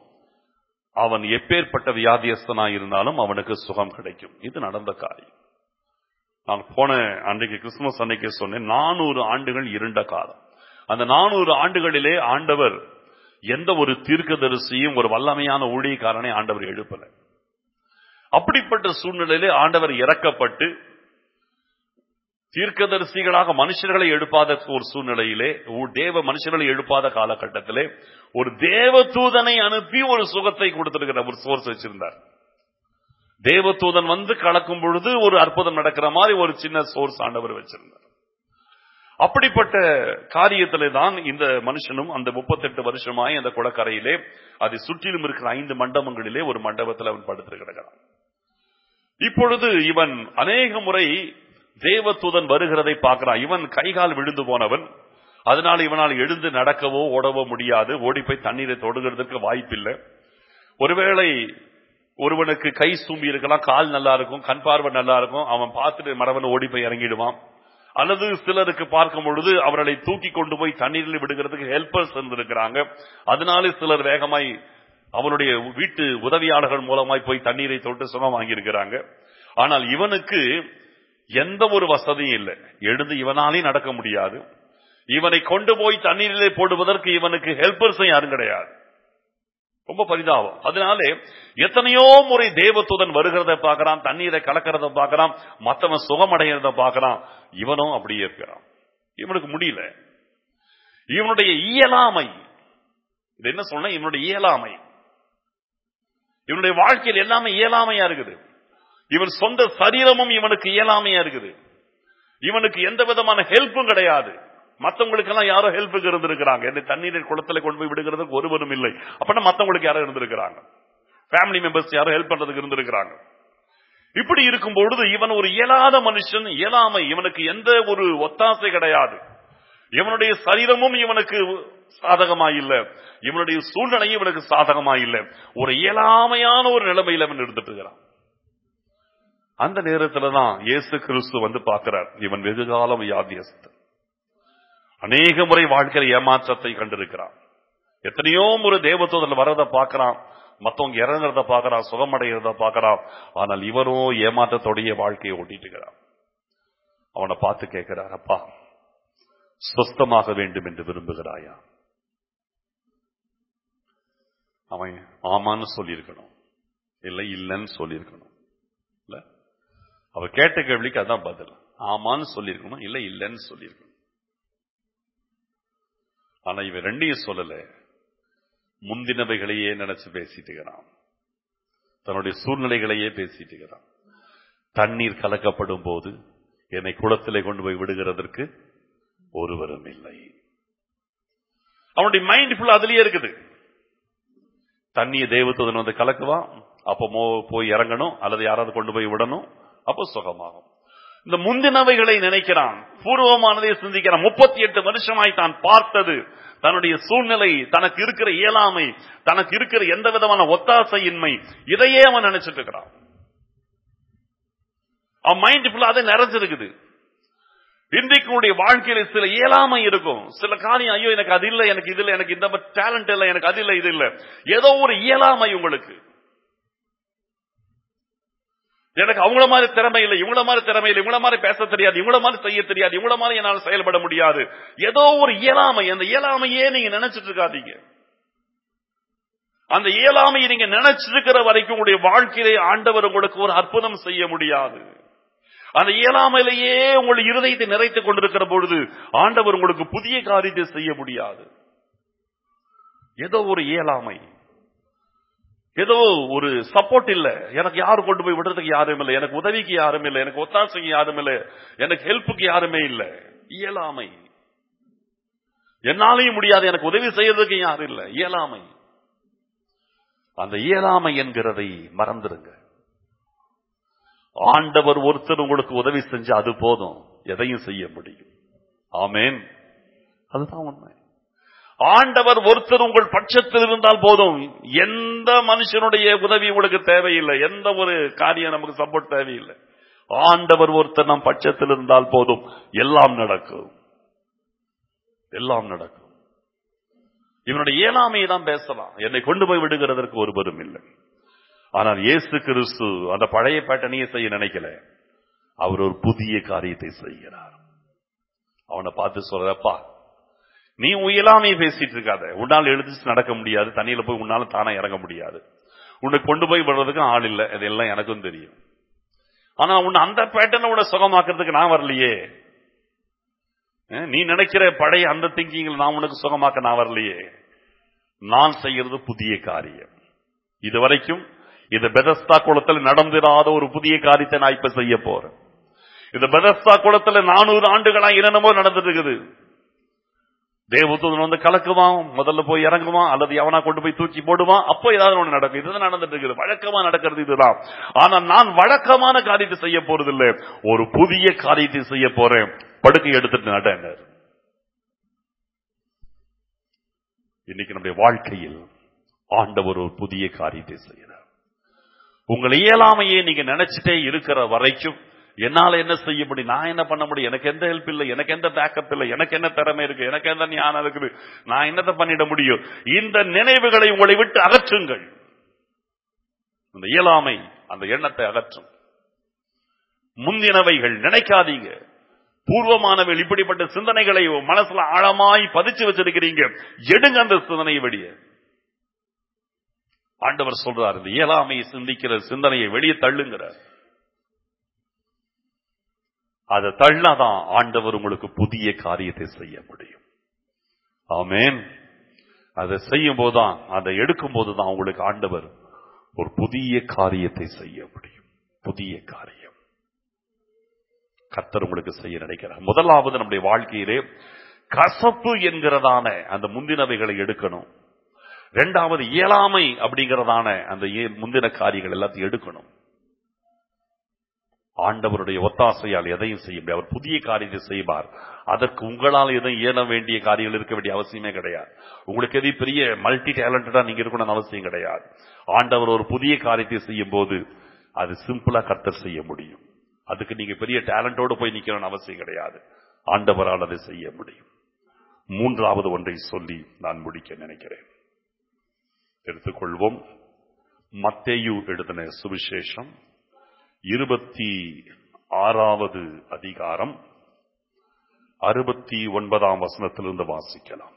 அவன் எப்பேற்பட்ட வியாதியஸ்தனாய் இருந்தாலும் அவனுக்கு சுகம் கிடைக்கும் இது நடந்த காரியம் நான் போன அன்றைக்கு கிறிஸ்துமஸ் அன்னைக்கு சொன்னேன் நானூறு ஆண்டுகள் இருண்ட காலம் அந்த நானூறு ஆண்டுகளிலே ஆண்டவர் எந்த ஒரு தீர்க்கதரிசியும் ஒரு வல்லமையான ஊழியக்காரனை ஆண்டவர் எழுப்பல அப்படிப்பட்ட சூழ்நிலையிலே ஆண்டவர் இறக்கப்பட்டு தீர்க்கதரிசிகளாக மனுஷர்களை எழுப்பாத ஒரு சூழ்நிலையிலே ஒரு தேவ மனுஷர்களை எழுப்பாத காலகட்டத்திலே ஒரு தேவ தூதனை அனுப்பி ஒரு சுகத்தை கொடுத்திருக்கிற ஒரு சோர்ஸ் வச்சிருந்தார் தேவதூதன் வந்து கலக்கும் பொழுது ஒரு அற்புதம் நடக்கிற மாதிரி ஒரு சின்ன சோர்ஸ் ஆண்டவர் வச்சிருந்தார் அப்படிப்பட்ட காரியத்திலே தான் இந்த மனுஷனும் அந்த முப்பத்தெட்டு வருஷமாய் அந்த குளக்கரையிலே அதை சுற்றிலும் இருக்கிற ஐந்து மண்டபங்களிலே ஒரு மண்டபத்தில் அவன் படுத்து கிடக்கிறான் இப்பொழுது இவன் அநேக முறை தேவதூதன் வருகிறதை பார்க்கிறான் இவன் கைகால் விழுந்து போனவன் அதனால இவனால் எழுந்து நடக்கவோ ஓடவோ முடியாது ஓடி போய் தண்ணீரை தொடுகிறதுக்கு வாய்ப்பில்லை ஒருவேளை ஒருவனுக்கு கை சூம்பி இருக்கலாம் கால் நல்லா இருக்கும் கண் பார்வை நல்லா இருக்கும் அவன் பார்த்துட்டு மரவன் ஓடி போய் இறங்கிடுவான் அல்லது சிலருக்கு பார்க்கும் பொழுது அவர்களை தூக்கி கொண்டு போய் தண்ணீரில் விடுகிறதுக்கு ஹெல்பர்ஸ் இருந்திருக்கிறாங்க அதனாலே சிலர் வேகமாய் அவனுடைய வீட்டு உதவியாளர்கள் மூலமாய் போய் தண்ணீரை தொட்டு சுகம் வாங்கியிருக்கிறாங்க ஆனால் இவனுக்கு எந்த ஒரு வசதியும் இல்லை எழுந்து இவனாலே நடக்க முடியாது இவனை கொண்டு போய் தண்ணீரிலே போடுவதற்கு இவனுக்கு ஹெல்பர்ஸும் யாரும் கிடையாது ரொம்ப பரிதாபம் அதனாலே எத்தனையோ முறை தேவதூதன் வருகிறத பார்க்கறான் தண்ணீரை கலக்கிறத பார்க்கறான் மத்தவன் சுகமடைகிறத பார்க்கறான் இவனும் அப்படியே இருக்கிறான் இவனுக்கு முடியல இவனுடைய இயலாமை இது என்ன சொன்ன இவனுடைய இயலாமை இவனுடைய வாழ்க்கையில் எல்லாமே இயலாமையா இருக்குது இவன் சொந்த சரீரமும் இவனுக்கு இயலாமையா இருக்குது இவனுக்கு எந்த விதமான ஹெல்ப்பும் கிடையாது மத்தவங்களுக்கு எல்லாம் யாரோ ஹெல்ப்புக்கு இருந்திருக்கிறாங்க என்னை தண்ணீரில் குளத்துல கொண்டு போய் விடுகிறதுக்கு ஒருவரும் இல்லை அப்படின்னா மத்தவங்களுக்கு யாரோ இருந்திருக்கிறாங்க ஃபேமிலி மெம்பர்ஸ் யாரோ ஹெல்ப் பண்றதுக்கு இருந்திருக்கிறாங்க இப்படி இருக்கும் பொழுது இவன் ஒரு இயலாத மனுஷன் இயலாமை இவனுக்கு எந்த ஒரு ஒத்தாசை கிடையாது இவனுடைய சரீரமும் இவனுக்கு சாதகமா இல்ல இவனுடைய சூழ்நிலையும் இவனுக்கு சாதகமா இல்ல ஒரு இயலாமையான ஒரு நிலைமையில அவன் இருந்துட்டு இருக்கிறான் அந்த நேரத்துல தான் இயேசு கிறிஸ்து வந்து பார்க்கிறார் இவன் வெகுகாலம் வியாதியஸ்தன் அநேக முறை வாழ்க்கையில் ஏமாற்றத்தை கண்டிருக்கிறான் எத்தனையோ முறை தேவதூதன் வரதை பார்க்கறான் மத்தவங்க இறங்குறத பார்க்கறான் சுகமடைகிறத பார்க்கறான் ஆனால் இவனோ ஏமாற்றத்தோடைய வாழ்க்கையை ஓட்டிட்டு இருக்கிறான் அவனை பார்த்து கேட்கிறார் அப்பா சொஸ்தமாக வேண்டும் என்று விரும்புகிறாயா அவன் ஆமான்னு சொல்லியிருக்கணும் இல்லை இல்லைன்னு சொல்லியிருக்கணும் இல்ல அவ கேட்ட கேள்விக்கு அதான் பதில் ஆமான்னு சொல்லியிருக்கணும் இல்லை இல்லைன்னு சொல்லியிருக்கணும் ஆனா இவன் ரெண்டையும் சொல்லல முந்தினவைகளையே நினைச்சு பேசிட்டு இருக்கிறான் தன்னுடைய சூழ்நிலைகளையே பேசிட்டு இருக்கிறான் தண்ணீர் கலக்கப்படும் போது என்னை குளத்திலே கொண்டு போய் விடுகிறதற்கு ஒருவரும் இல்லை அவனுடைய மைண்ட் ஃபுல்லா அதுலயே இருக்குது தண்ணியை தேவத்துவன் வந்து கலக்குவான் அப்போ மோ- போய் இறங்கணும் அல்லது யாராவது கொண்டு போய் விடணும் அப்போ சுகமாகும் இந்த முந்தினவைகளை நினைக்கிறான் பூர்வமானதை சிந்திக்கிறான் முப்பத்தி எட்டு வருஷமாய் தான் பார்த்தது தன்னுடைய சூழ்நிலை தனக்கு இருக்கிற இயலாமை தனக்கு இருக்கிற எந்த விதமான ஒத்தாசையின்மை இதையே அவன் நினைச்சிட்டு இருக்கிறான் அவன் மைண்ட் ஃபுல்லா அதை நிறைஞ்சிருக்குது இன்றைக்கு உடைய வாழ்க்கையில சில இயலாமை இருக்கும் சில காரியம் ஐயோ எனக்கு அது இல்லை எனக்கு இது இல்லை எனக்கு இந்த டேலண்ட் இல்லை எனக்கு அது இல்லை இது இல்லை ஏதோ ஒரு இயலாமை உங்களுக்கு எனக்கு அவங்கள மாதிரி திறமை இல்லை இவங்கள மாதிரி திறமை இல்லை இவங்கள மாதிரி பேச தெரியாது இவங்கள மாதிரி செய்ய தெரியாது இவங்கள மாதிரி என்னால் செயல்பட முடியாது ஏதோ ஒரு இயலாமை அந்த இயலாமையே நீங்க நினைச்சிட்டு இருக்காதீங்க அந்த இயலாமையை நீங்க நினைச்சிருக்கிற வரைக்கும் உங்களுடைய வாழ்க்கையிலே ஆண்டவர் உங்களுக்கு ஒரு அற்புதம் செய்ய முடியாது அந்த இயலாமையிலேயே உங்களுடைய இருதயத்தை நிறைத்துக் கொண்டிருக்கிற பொழுது ஆண்டவர் உங்களுக்கு புதிய காரியத்தை செய்ய முடியாது ஏதோ ஒரு இயலாமை ஏதோ ஒரு சப்போர்ட் இல்ல எனக்கு யாரு கொண்டு போய் விடுறதுக்கு யாரும் இல்லை எனக்கு உதவிக்கு யாரும் இல்லை எனக்கு ஒத்தாசைக்கு யாரும் இல்லை எனக்கு ஹெல்ப்புக்கு யாருமே இல்லை இயலாமை என்னாலையும் முடியாது எனக்கு உதவி செய்யறதுக்கு யாரும் இல்லை இயலாமை அந்த இயலாமை என்கிறதை மறந்துடுங்க ஆண்டவர் ஒருத்தர் உங்களுக்கு உதவி செஞ்சு அது போதும் எதையும் செய்ய முடியும் ஆமேன் அதுதான் உண்மை ஆண்டவர் ஒருத்தர் உங்கள் பட்சத்தில் இருந்தால் போதும் எந்த மனுஷனுடைய உதவி உங்களுக்கு தேவையில்லை எந்த ஒரு காரியம் நமக்கு சப்போர்ட் தேவையில்லை ஆண்டவர் ஒருத்தர் நம் பட்சத்தில் இருந்தால் போதும் எல்லாம் நடக்கும் எல்லாம் நடக்கும் இவனுடைய இயலாமையை தான் பேசலாம் என்னை கொண்டு போய் விடுகிறதற்கு ஒருவரும் இல்லை ஆனால் இயேசு கிறிஸ்து அந்த பழைய பேட்டனையே செய்ய நினைக்கல அவர் ஒரு புதிய காரியத்தை செய்கிறார் அவனை பார்த்து சொல்றப்பா நீ உன் இயலாமையை பேசிட்டு இருக்காத உன்னால் எழுதிச்சு நடக்க முடியாது தண்ணியில போய் உன்னால தானா இறங்க முடியாது உன்னை கொண்டு போய் விடுறதுக்கு ஆள் இல்லை இதெல்லாம் எனக்கும் தெரியும் ஆனா உன்னை அந்த பேட்டர்னை உன்னை சுகமாக்குறதுக்கு நான் வரலையே அஹ், நீ நினைக்கிற பழைய அந்த திங்கிங்ல நான் உனக்கு சுகமாக்க நான் வரலையே நான் செய்யறது புதிய காரியம் இதுவரைக்கும் இது பெதஸ்தா குளத்தில் நடந்திராத ஒரு புதிய காரியத்தை நான் இப்ப செய்ய போறேன் இந்த பெதஸ்தா குளத்துல நானூறு ஆண்டுகளா என்னென்னமோ நடந்துட்டு இருக்குது தேவதூதன் வந்து கலக்குவான் முதல்ல போய் இறங்குவான் அல்லது எவனா கொண்டு போய் தூக்கி போடுவான் அப்போ ஏதாவது ஒண்ணு நடக்கும் இதுதான் நடந்துட்டு இருக்குது வழக்கமா நடக்கிறது இதுதான் ஆனா நான் வழக்கமான காரியத்தை செய்ய போறதில்லை ஒரு புதிய காரியத்தை செய்ய போறேன் படுக்கை எடுத்துட்டு நடனர் இன்னைக்கு நம்முடைய வாழ்க்கையில் ஆண்டவர் ஒரு புதிய காரியத்தை செய்யறார் உங்கள் இயலாமையே நீங்க நினைச்சிட்டே இருக்கிற வரைக்கும் என்னால என்ன செய்ய முடியும் நான் என்ன பண்ண முடியும் எனக்கு எந்த ஹெல்ப் இல்லை எனக்கு எந்த பேக்கப் இல்லை எனக்கு என்ன திறமை இருக்கு எனக்கு எந்த ஞானம் இருக்குது நான் என்னத்தை பண்ணிட முடியும் இந்த நினைவுகளை உங்களை விட்டு அகற்றுங்கள் அந்த இயலாமை அந்த எண்ணத்தை அகற்றும் முந்தினவைகள் நினைக்காதீங்க பூர்வமானவர்கள் இப்படிப்பட்ட சிந்தனைகளை மனசுல ஆழமாய் பதிச்சு வச்சிருக்கிறீங்க எடுங்க அந்த சிந்தனையை வெளியே ஆண்டவர் சொல்றார் இந்த இயலாமையை சிந்திக்கிற சிந்தனையை வெளியே தள்ளுங்கிறார் அதை தள்ளாதான் ஆண்டவர் உங்களுக்கு புதிய காரியத்தை செய்ய முடியும் ஆமேன் அதை செய்யும் போதுதான் அதை எடுக்கும் போதுதான் உங்களுக்கு ஆண்டவர் ஒரு புதிய காரியத்தை செய்ய முடியும் புதிய காரியம் கர்த்தர் உங்களுக்கு செய்ய நினைக்கிறார் முதலாவது நம்முடைய வாழ்க்கையிலே கசப்பு என்கிறதான அந்த முந்தினவைகளை எடுக்கணும் இரண்டாவது இயலாமை அப்படிங்கறதான அந்த ஏ- முந்தின காரியங்கள் எல்லாத்தையும் எடுக்கணும் ஆண்டவருடைய ஒத்தாசையால் எதையும் செய்ய முடியாது அவர் புதிய காரியத்தை செய்வார் அதற்கு உங்களால் எதுவும் இயல வேண்டிய காரியங்கள் இருக்க வேண்டிய அவசியமே கிடையாது உங்களுக்கு எது பெரிய மல்டி டேலண்டடா நீங்க இருக்கணும்னு அவசியம் கிடையாது ஆண்டவர் ஒரு புதிய காரியத்தை செய்யும் போது அது சிம்பிளா கர்த்தர் செய்ய முடியும் அதுக்கு நீங்க பெரிய டேலண்டோடு போய் நிக்கணும்னு அவசியம் கிடையாது ஆண்டவரால் அதை செய்ய முடியும் மூன்றாவது ஒன்றை சொல்லி நான் முடிக்க நினைக்கிறேன் எடுத்துக்கொள்வோம் மத்தேயு எழுதின சுவிசேஷம் இருபத்தி ஆறாவது அதிகாரம் அறுபத்தி ஒன்பதாம் வசனத்திலிருந்து வாசிக்கலாம்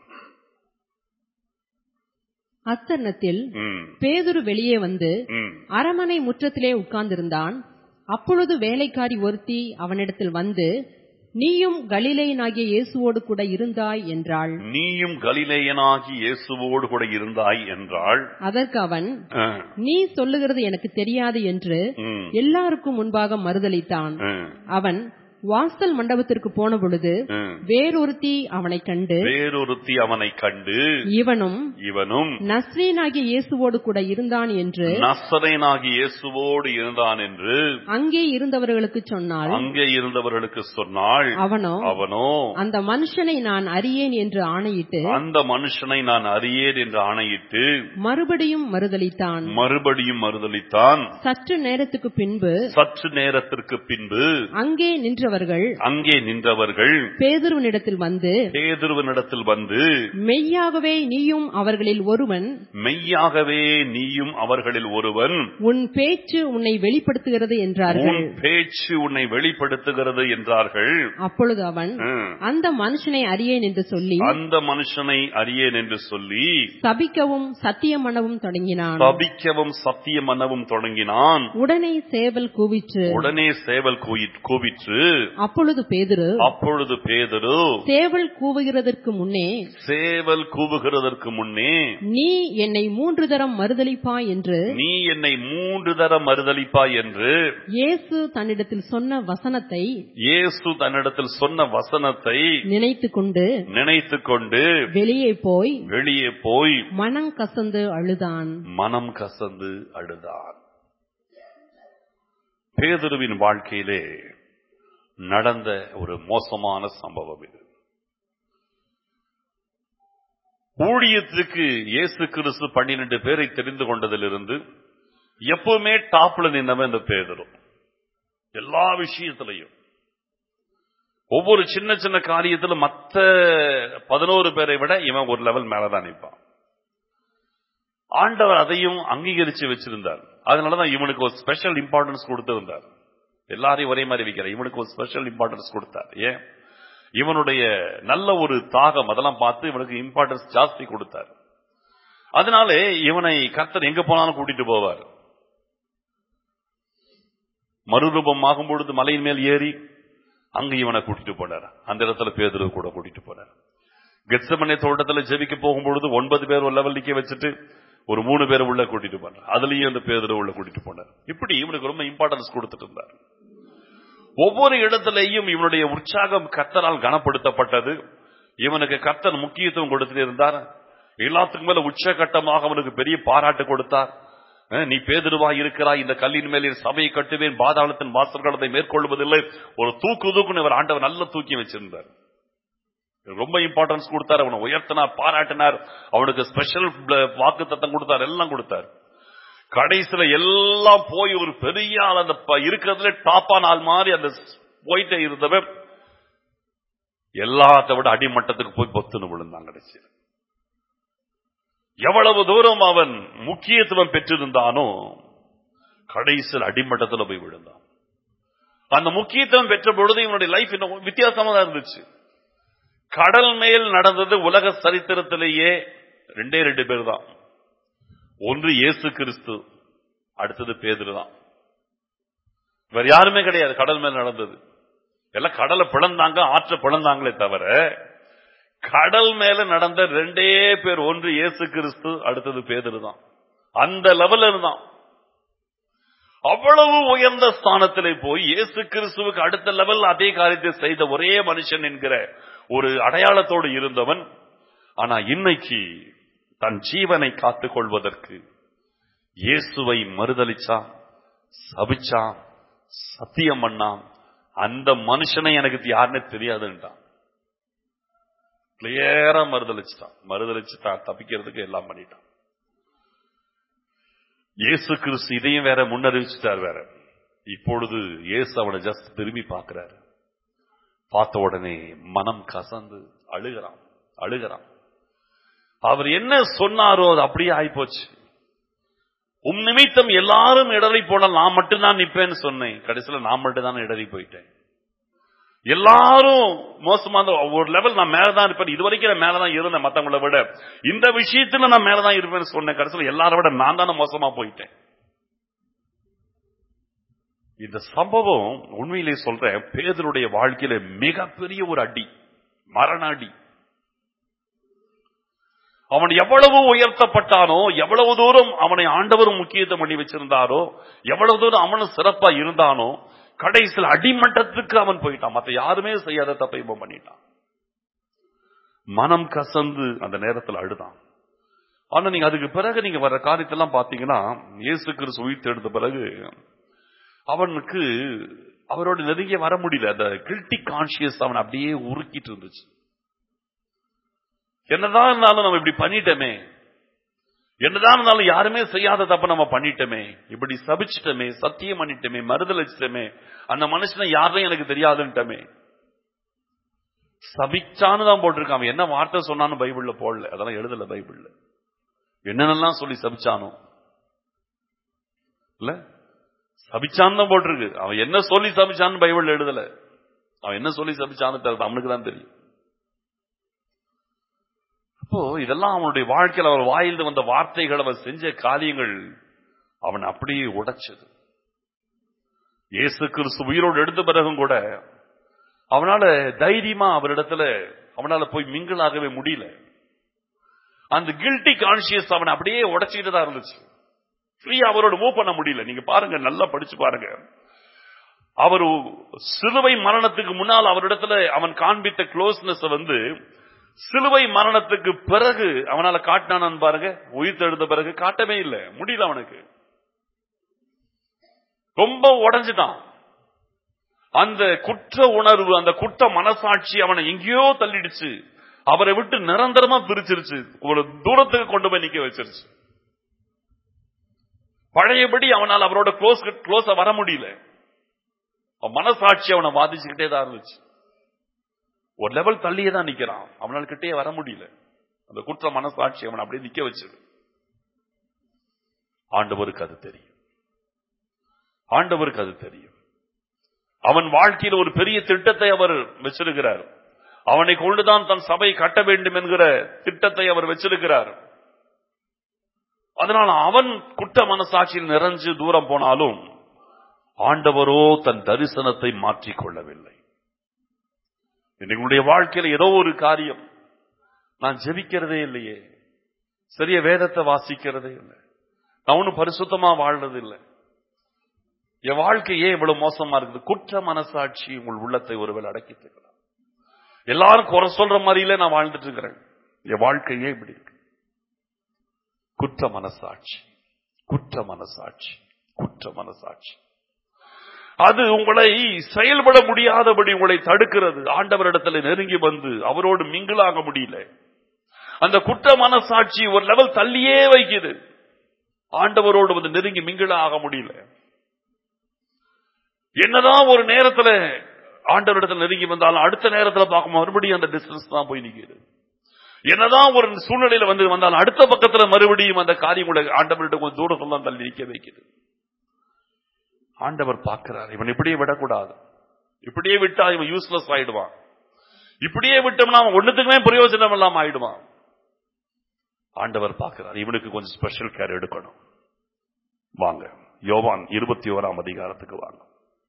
அத்தருணத்தில் ம், பேதுரு வெளியே வந்து ம். அரமனை முற்றத்திலே உட்கார்ந்திருந்தான் அப்பொழுது வேலைக்காரி ஒருத்தி அவனிடத்தில் வந்து நீயும் கலிலேயனாகிய இயேசுவோடு கூட இருந்தாய் என்றாள் நீயும் கலிலேயனாகி இயேசுவோடு கூட இருந்தாய் என்றாள் அதற்கு அவன் ஆ, நீ சொல்லுகிறது எனக்கு தெரியாது என்று ம், எல்லாருக்கும் முன்பாக மறுதலித்தான் ஆ, அவன் வாசல் மண்டபத்திற்கு போன பொழுது ஆ. வேறொருத்தி அவனை கண்டு வேறொருத்தி அவனை கண்டு இவனும் இவனும் நஸ்ரீனாகிய இயேசுவோடு கூட இருந்தான் என்று நசரேனாகி இயேசுவோடு இருந்தான் என்று அங்கே இருந்தவர்களுக்கு சொன்னாள் அங்கே இருந்தவர்களுக்கு சொன்னாள் அவனோ அவனோ அந்த மனுஷனை நான் அறியேன் என்று ஆணையிட்டு அந்த மனுஷனை நான் அறியேன் என்று ஆணையிட்டு மறுபடியும் மறுதலித்தான் மறுபடியும் மறுதலித்தான் சற்று நேரத்துக்கு பின்பு சற்று நேரத்திற்கு பின்பு அங்கே நின்றவர்கள் அங்கே நின்றவர்கள் பேதுருவனிடத்தில் வந்து பேதுருவனிடத்தில் வந்து மெய்யாகவே நீயும் அவர்களில் ஒருவன் மெய்யாகவே நீயும் அவர்களில் ஒருவன் உன் பேச்சு உன்னை வெளிப்படுத்துகிறது என்றார்கள் உன் பேச்சு உன்னை வெளிப்படுத்துகிறது என்றார்கள் அப்பொழுது அவன் ம். அந்த மனுஷனை அறியேன் என்று சொல்லி அந்த மனுஷனை அறியேன் என்று சொல்லி சபிக்கவும் சத்தியம் பண்ணவும் தொடங்கினான் தபிக்கவும் சத்தியம் பண்ணவும் தொடங்கினான் உடனே சேவல் கூவிற்று உடனே சேவல் கூயி- கூவிற்று அப்பொழுது பேதுரு அப்பொழுது பேதுரு சேவல் கூவுகிறதற்கு முன்னே சேவல் கூவுகிறதற்கு முன்னே நீ என்னை மூன்று தரம் மறுதலிப்பாய் என்று நீ என்னை மூன்று தர மறுதலிப்பாய் என்று இயேசு தன்னிடத்தில் சொன்ன வசனத்தை இயேசு தன்னிடத்தில் சொன்ன வசனத்தை நினைத்து கொண்டு நினைத்துக் கொண்டு வெளியே போய் வெளியே போய் மனம் கசந்து அழுதான் மனம் கசந்து அழுதான் பேதுருவின் வாழ்க்கையிலே நடந்த ஒரு மோசமான சம்பவம் இது ஊழியத்துக்கு இயேசு கிறிஸ்து பன்னிரண்டு பேரை தெரிந்து கொண்டதிலிருந்து எப்பவுமே டாப்ல நின்னவன் இந்த பேதுரு எல்லா விஷயத்திலையும் ஒவ்வொரு சின்ன சின்ன காரியத்திலும் மத்த பதினோரு பேரை விட இவன் ஒரு லெவல் மேலதான் நிற்பான் ஆண்டவர் அதையும் அங்கீகரிச்சு வச்சிருந்தார் அதனாலதான் இவனுக்கு ஒரு ஸ்பெஷல் இம்பார்ட்டன்ஸ் கொடுத்திருந்தார் எல்லாரையும் ஒரே மாதிரி வைக்கிற இவனுக்கு ஒரு ஸ்பெஷல் இம்பார்ட்டன்ஸ் கொடுத்தார் ஏன் இவனுடைய நல்ல ஒரு தாகம் அதெல்லாம் பார்த்து இவனுக்கு இம்பார்ட்டன்ஸ் ஜாஸ்தி கொடுத்தார் அதனாலே இவனை கர்த்தர் எங்க போனாலும் கூட்டிட்டு போவார் மறுரூபம் ஆகும் பொழுது மலையின் மேல் ஏறி அங்க இவனை கூட்டிட்டு போனார் அந்த இடத்துல பேதுரு கூட கூட்டிட்டு போனார் கெட்சமனே தோட்டத்துல ஜெபிக்க போகும்பொழுது ஒன்பது பேர் ஒரு லெவல் நிக்க வச்சுட்டு ஒரு மூணு பேர் உள்ள கூட்டிட்டு போனார் அதுலயும் அந்த பேதுரு உள்ள கூட்டிட்டு போனார் இப்படி இவனுக்கு ரொம்ப இம்பார்ட்டன்ஸ் கொடுத்துட்டு இருந்தார் ஒவ்வொரு இடத்திலேயும் இவனுடைய உற்சாகம் கர்த்தரால் கனப்படுத்தப்பட்டது இவனுக்கு கர்த்தர் முக்கியத்துவம் கொடுத்துட்டு இருந்தார் எல்லாத்துக்கும் மேல உச்சகட்டமாக அவனுக்கு பெரிய பாராட்டு கொடுத்தார் அஹ், நீ பேதுருவா இருக்கிறாய் இந்த கல்லின் மேலே சபையை கட்டுவேன் பாதாளத்தின் வாசல்கள் அதை மேற்கொள்வதில்லை ஒரு தூக்கு தூக்குன்னு இவர் ஆண்டவர் நல்ல தூக்கி வச்சிருந்தார் ரொம்ப இம்பார்ட்டன்ஸ் கொடுத்தார் அவனை உயர்த்தினார் பாராட்டினார் அவனுக்கு ஸ்பெஷல் வாக்கு தத்தம் கொடுத்தார் எல்லாம் கொடுத்தார் கடைசியில எல்லாம் போய் ஒரு பெரிய ஆள் அந்த ப- இருக்கிறதுல டாப்பான ஆள் மாதிரி அந்த போயிட்டே இருந்தவன் எல்லாத்த விட அடிமட்டத்துக்கு போய் பொத்துன்னு விழுந்தான் கடைசியில் எவ்வளவு தூரம் அவன் முக்கியத்துவம் பெற்றிருந்தானோ கடைசியில் அடிமட்டத்துல போய் விழுந்தான் அந்த முக்கியத்துவம் பெற்ற பொழுது இவனுடைய லைஃப் இன்னும் வித்தியாசமா தான் இருந்துச்சு கடல் மேல் நடந்தது உலக சரித்திரத்திலேயே ரெண்டே ரெண்டு பேர் தான் ஒன்று இயேசு கிறிஸ்து அடுத்தது பேதுரு தான் வேற யாருமே கிடையாது கடல் மேல் நடந்தது எல்லாம் கடலை பிளந்தாங்க ஆற்ற பிளந்தாங்களே தவிர கடல் மேல நடந்த ரெண்டே பேர் ஒன்று இயேசு கிறிஸ்து அடுத்தது பேதுரு தான் அந்த லெவல் இருந்தான் அவ்வளவு உயர்ந்த ஸ்தானத்திலே போய் இயேசு கிறிஸ்துவுக்கு அடுத்த லெவல் அதே காரியத்தை செய்த ஒரே மனுஷன் என்கிற ஒரு அடையாளத்தோடு இருந்தவன் ஆனா இன்னைக்கு தன் ஜீவனை காத்துக் கொள்வதற்கு இயேசுவை மறுதலிச்சான் சபிச்சான் சத்தியம் பண்ணான் அந்த மனுஷனை எனக்கு யாருன்னு தெரியாதுன்ட்டான் கிளியரா மறுதலிச்சுட்டான் மறுதலிச்சுட்டான் தப்பிக்கிறதுக்கு எல்லாம் பண்ணிட்டான் இயேசு கிறிஸ்து இதையும் வேற முன்னறிவிச்சுட்டார் வேற இப்பொழுது இயேசு அவனை ஜஸ்ட் திரும்பி பார்க்கிறார் பார்த்த உடனே மனம் கசந்து அழுகிறான் அழுகிறான் அவர் என்ன சொன்னாரோ அது அப்படியே ஆயிப்போச்சு உம் நிமித்தம் எல்லாரும் இடறி போனால் நான் மட்டும்தான் நிப்பேன்னு சொன்னேன் கடைசியில நான் மட்டும் தான் இடறி போயிட்டேன் எல்லாரும் மோசமா இருந்த ஒரு லெவல் நான் மேலதான் இருப்பேன் இது வரைக்கும் நான் மேலதான் இருந்தேன் மத்தவங்கள விட இந்த விஷயத்துல நான் மேலதான் இருப்பேன்னு சொன்னேன் கடைசியில எல்லாரை விட நான் தானே மோசமா போயிட்டேன் இந்த சம்பவம் உண்மையிலே சொல்றேன் பேதருடைய வாழ்க்கையில மிகப்பெரிய ஒரு அடி மரண அடி அவன் எவ்வளவு உயர்த்தப்பட்டானோ எவ்வளவு தூரம் அவனை ஆண்டவரும் முக்கியத்துவம் பண்ணி வச்சிருந்தாரோ எவ்வளவு தூரம் அவனும் சிறப்பா இருந்தானோ கடைசியில் அடிமட்டத்துக்கு அவன் போயிட்டான் மத்த யாருமே செய்யாத தப்பை இவன் பண்ணிட்டான் மனம் கசந்து அந்த நேரத்தில் அழுதான் ஆனா நீங்க அதுக்கு பிறகு நீங்க வர காரியத்தெல்லாம் பாத்தீங்கன்னா இயேசு கிறிஸ்து உயிர் எடுத்த பிறகு அவனுக்கு அவரோட நெருங்கிய வர முடியல அந்த கில்ட்டி கான்சியஸ் அவன் அப்படியே உருக்கிட்டு இருந்துச்சு என்னதான் இருந்தாலும் நம்ம இப்படி பண்ணிட்டோமே என்னதான் இருந்தாலும் யாருமே செய்யாத தப்ப நம்ம பண்ணிட்டோமே இப்படி சபிச்சிட்டோமே சத்தியம் பண்ணிட்டோமே மறுதளிச்சிட்டோமே அந்த மனுஷனை யாரையும் எனக்கு தெரியாதுன்ட்டமே சபிச்சான்னு தான் போட்டிருக்கான் அவன் என்ன வார்த்தை சொன்னான்னு பைபிள்ல போடல அதெல்லாம் எழுதல பைபிள்ல என்னென்னலாம் சொல்லி சபிச்சானோ இல்ல சபிச்சான்னு தான் போட்டிருக்கு அவன் என்ன சொல்லி சபிச்சான்னு பைபிள்ல எழுதல அவன் என்ன சொல்லி சபிச்சான்னு தெரியல அவனுக்கு தான் தெரியும் அப்போ இதெல்லாம் அவனுடைய வாழ்க்கையில் அவர் வாயிலிருந்து வந்த வார்த்தைகள் அவன் செஞ்ச காரியங்கள் அவன் அப்படியே உடைச்சது இயேசு கிறிஸ்து உயிரோடு எடுத்த பிறகும் கூட அவனால தைரியமா அவரிடத்துல அவனால போய் மிங்கிளாகவே முடியல அந்த கில்ட்டி கான்சியஸ் அவனை அப்படியே உடைச்சிட்டு தான் இருந்துச்சு ஃப்ரீ அவரோட மூவ் பண்ண முடியல நீங்க பாருங்க நல்லா படிச்சு பாருங்க அவர் சிலுவை மரணத்துக்கு முன்னால் அவரிடத்துல அவன் காண்பித்த க்ளோஸ்னஸ் வந்து சிலுவை மரணத்துக்கு பிறகு அவனால காட்டினான் பாருங்க உயிர் தெழுந்த பிறகு காட்டவே இல்லை முடியல அவனுக்கு ரொம்ப உடஞ்சிட்டான் அந்த குற்ற உணர்வு அந்த குற்ற மனசாட்சி அவனை எங்கேயோ தள்ளிடுச்சு அவரை விட்டு நிரந்தரமா பிரிச்சிருச்சு ஒரு தூரத்துக்கு கொண்டு போய் நிக்க வச்சிருச்சு பழையபடி அவனால் அவரோட க்ளோஸ் க்ளோஸ வர முடியல அவன் மனசாட்சி அவனை பாதிச்சுக்கிட்டே தான் இருந்துச்சு ஒரு லெவல் தள்ளியே தான் நிக்கிறான் அவனால் கிட்டே வர முடியல அந்த குற்ற மனசாட்சி அவனை அப்படியே நிக்க வச்சது ஆண்டவருக்கு அது தெரியும் ஆண்டவருக்கு அது தெரியும் அவன் வாழ்க்கையில் ஒரு பெரிய திட்டத்தை அவர் வச்சிருக்கிறார் அவனை கொண்டுதான் தன் சபை கட்ட வேண்டும் என்கிற திட்டத்தை அவர் வச்சிருக்கிறார் அதனால் அவன் குற்ற மனசாட்சியில் நிறைஞ்சு தூரம் போனாலும் ஆண்டவரோ தன் தரிசனத்தை மாற்றிக் கொள்ளவில்லை என்னுடைய வாழ்க்கையில் ஏதோ ஒரு காரியம் நான் ஜெபிக்கிறதே இல்லையே சரிய வேதத்தை வாசிக்கிறதே இல்லை நான் ஒன்னும் பரிசுத்தமா வாழ்றது இல்லை என் வாழ்க்கை ஏன் இவ்வளவு மோசமா இருக்குது குற்ற மனசாட்சி உங்கள் உள்ளத்தை ஒருவேளை அடக்கிட்டு எல்லாரும் குறை சொல்ற மாதிரியில நான் வாழ்ந்துட்டு இருக்கிறேன் என் வாழ்க்கை ஏன் இப்படி இருக்கு குற்ற மனசாட்சி குற்ற மனசாட்சி குற்ற மனசாட்சி அது உங்களை செயல்பட முடியாதபடி உங்களை தடுக்கிறது ஆண்டவரிடத்தில் நெருங்கி வந்து அவரோடு மிங்கிளாக முடியல அந்த குற்ற மனசாட்சி ஒரு லெவல் தள்ளியே வைக்குது ஆண்டவரோடு வந்து நெருங்கி மிங்கிளாக முடியல என்னதான் ஒரு நேரத்துல ஆண்டவரிடத்தில் நெருங்கி வந்தாலும் அடுத்த நேரத்துல பார்க்கும் மறுபடியும் அந்த டிஸ்டன்ஸ் தான் போய் நிற்கிறது என்னதான் ஒரு சூழ்நிலையில வந்து வந்தாலும் அடுத்த பக்கத்துல மறுபடியும் அந்த காரியங்களை ஆண்டவர்கிட்ட கொஞ்சம் தூரத்துல தான் தள்ளி நிற்க வைக்குது ஆண்டவர் பார்க்கிறார் இவன் இப்படியே விடக்கூடாது இப்படியே விட்டா இவன் யூஸ்லெஸ் ஆயிடுவான் இப்படியே விட்டோம்னா அவன் ஒண்ணுத்துக்குமே பிரயோஜனம் இல்லாம ஆயிடுவான் ஆண்டவர் பார்க்கிறார் இவனுக்கு கொஞ்சம் ஸ்பெஷல் கேர் எடுக்கணும் வாங்க யோவான் இருபத்தி ஓராம் அதிகாரத்துக்கு வாங்க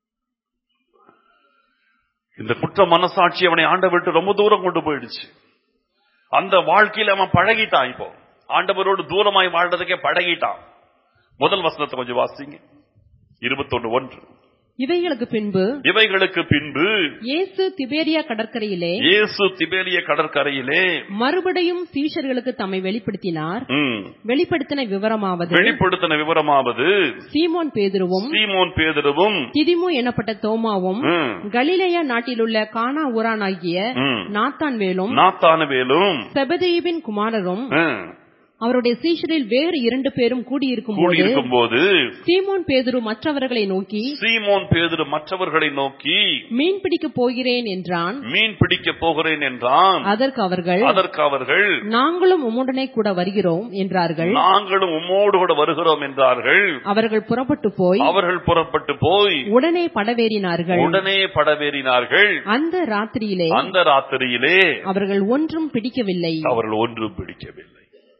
இந்த குற்ற மனசாட்சி அவனை ஆண்டவர்கிட்ட ரொம்ப தூரம் கொண்டு போயிடுச்சு அந்த வாழ்க்கையில அவன் பழகிட்டான் இப்போ ஆண்டவரோடு தூரமாய் வாழ்றதுக்கே பழகிட்டான் முதல் வசனத்தை கொஞ்சம் வாசிங்க இருபத்தொன்னு ஒன்று இவைகளுக்கு பின்பு இவைகளுக்கு பின்பு இயேசு திபேரியா கடற்கரையிலே இயேசு திபேரிய கடற்கரையிலே மறுபடியும் சீஷர்களுக்கு தம்மை வெளிப்படுத்தினார் ம், வெளிப்படுத்தின விவரமாவது வெளிப்படுத்தின விவரமாவது சீமோன் பேதுருவும் சீமோன் பேதருவும் திதிமு எனப்பட்ட தோமாவும் ம், கலிலேயா நாட்டிலுள்ள கானா ஊரானாகிய ம், நாத்தான்வேலும் நாத்தானுவேலும் செபதேயுவின் குமாரரும் ம், அவருடைய சீஷரில் வேறு இரண்டு பேரும் கூடியிருக்கும் போது கூடியிருக்கும் போது சீமோன் பேதுரு மற்றவர்களை நோக்கி சீமோன் பேதுரு மற்றவர்களை நோக்கி மீன் பிடிக்கப் போகிறேன் என்றான் மீன் பிடிக்க போகிறேன் என்றான் அதற்கு அவர்கள் அதற்கு அவர்கள் நாங்களும் உம்முடனே கூட வருகிறோம் என்றார்கள் நாங்களும் உம்மோடு கூட வருகிறோம் என்றார்கள் அவர்கள் புறப்பட்டு போய் அவர்கள் புறப்பட்டு போய் உடனே படவேறினார்கள் உடனே படவேறினார்கள் அந்த ராத்திரியிலே அந்த ராத்திரியிலே அவர்கள் ஒன்றும் பிடிக்கவில்லை அவர்கள் ஒன்றும் பிடிக்கவில்லை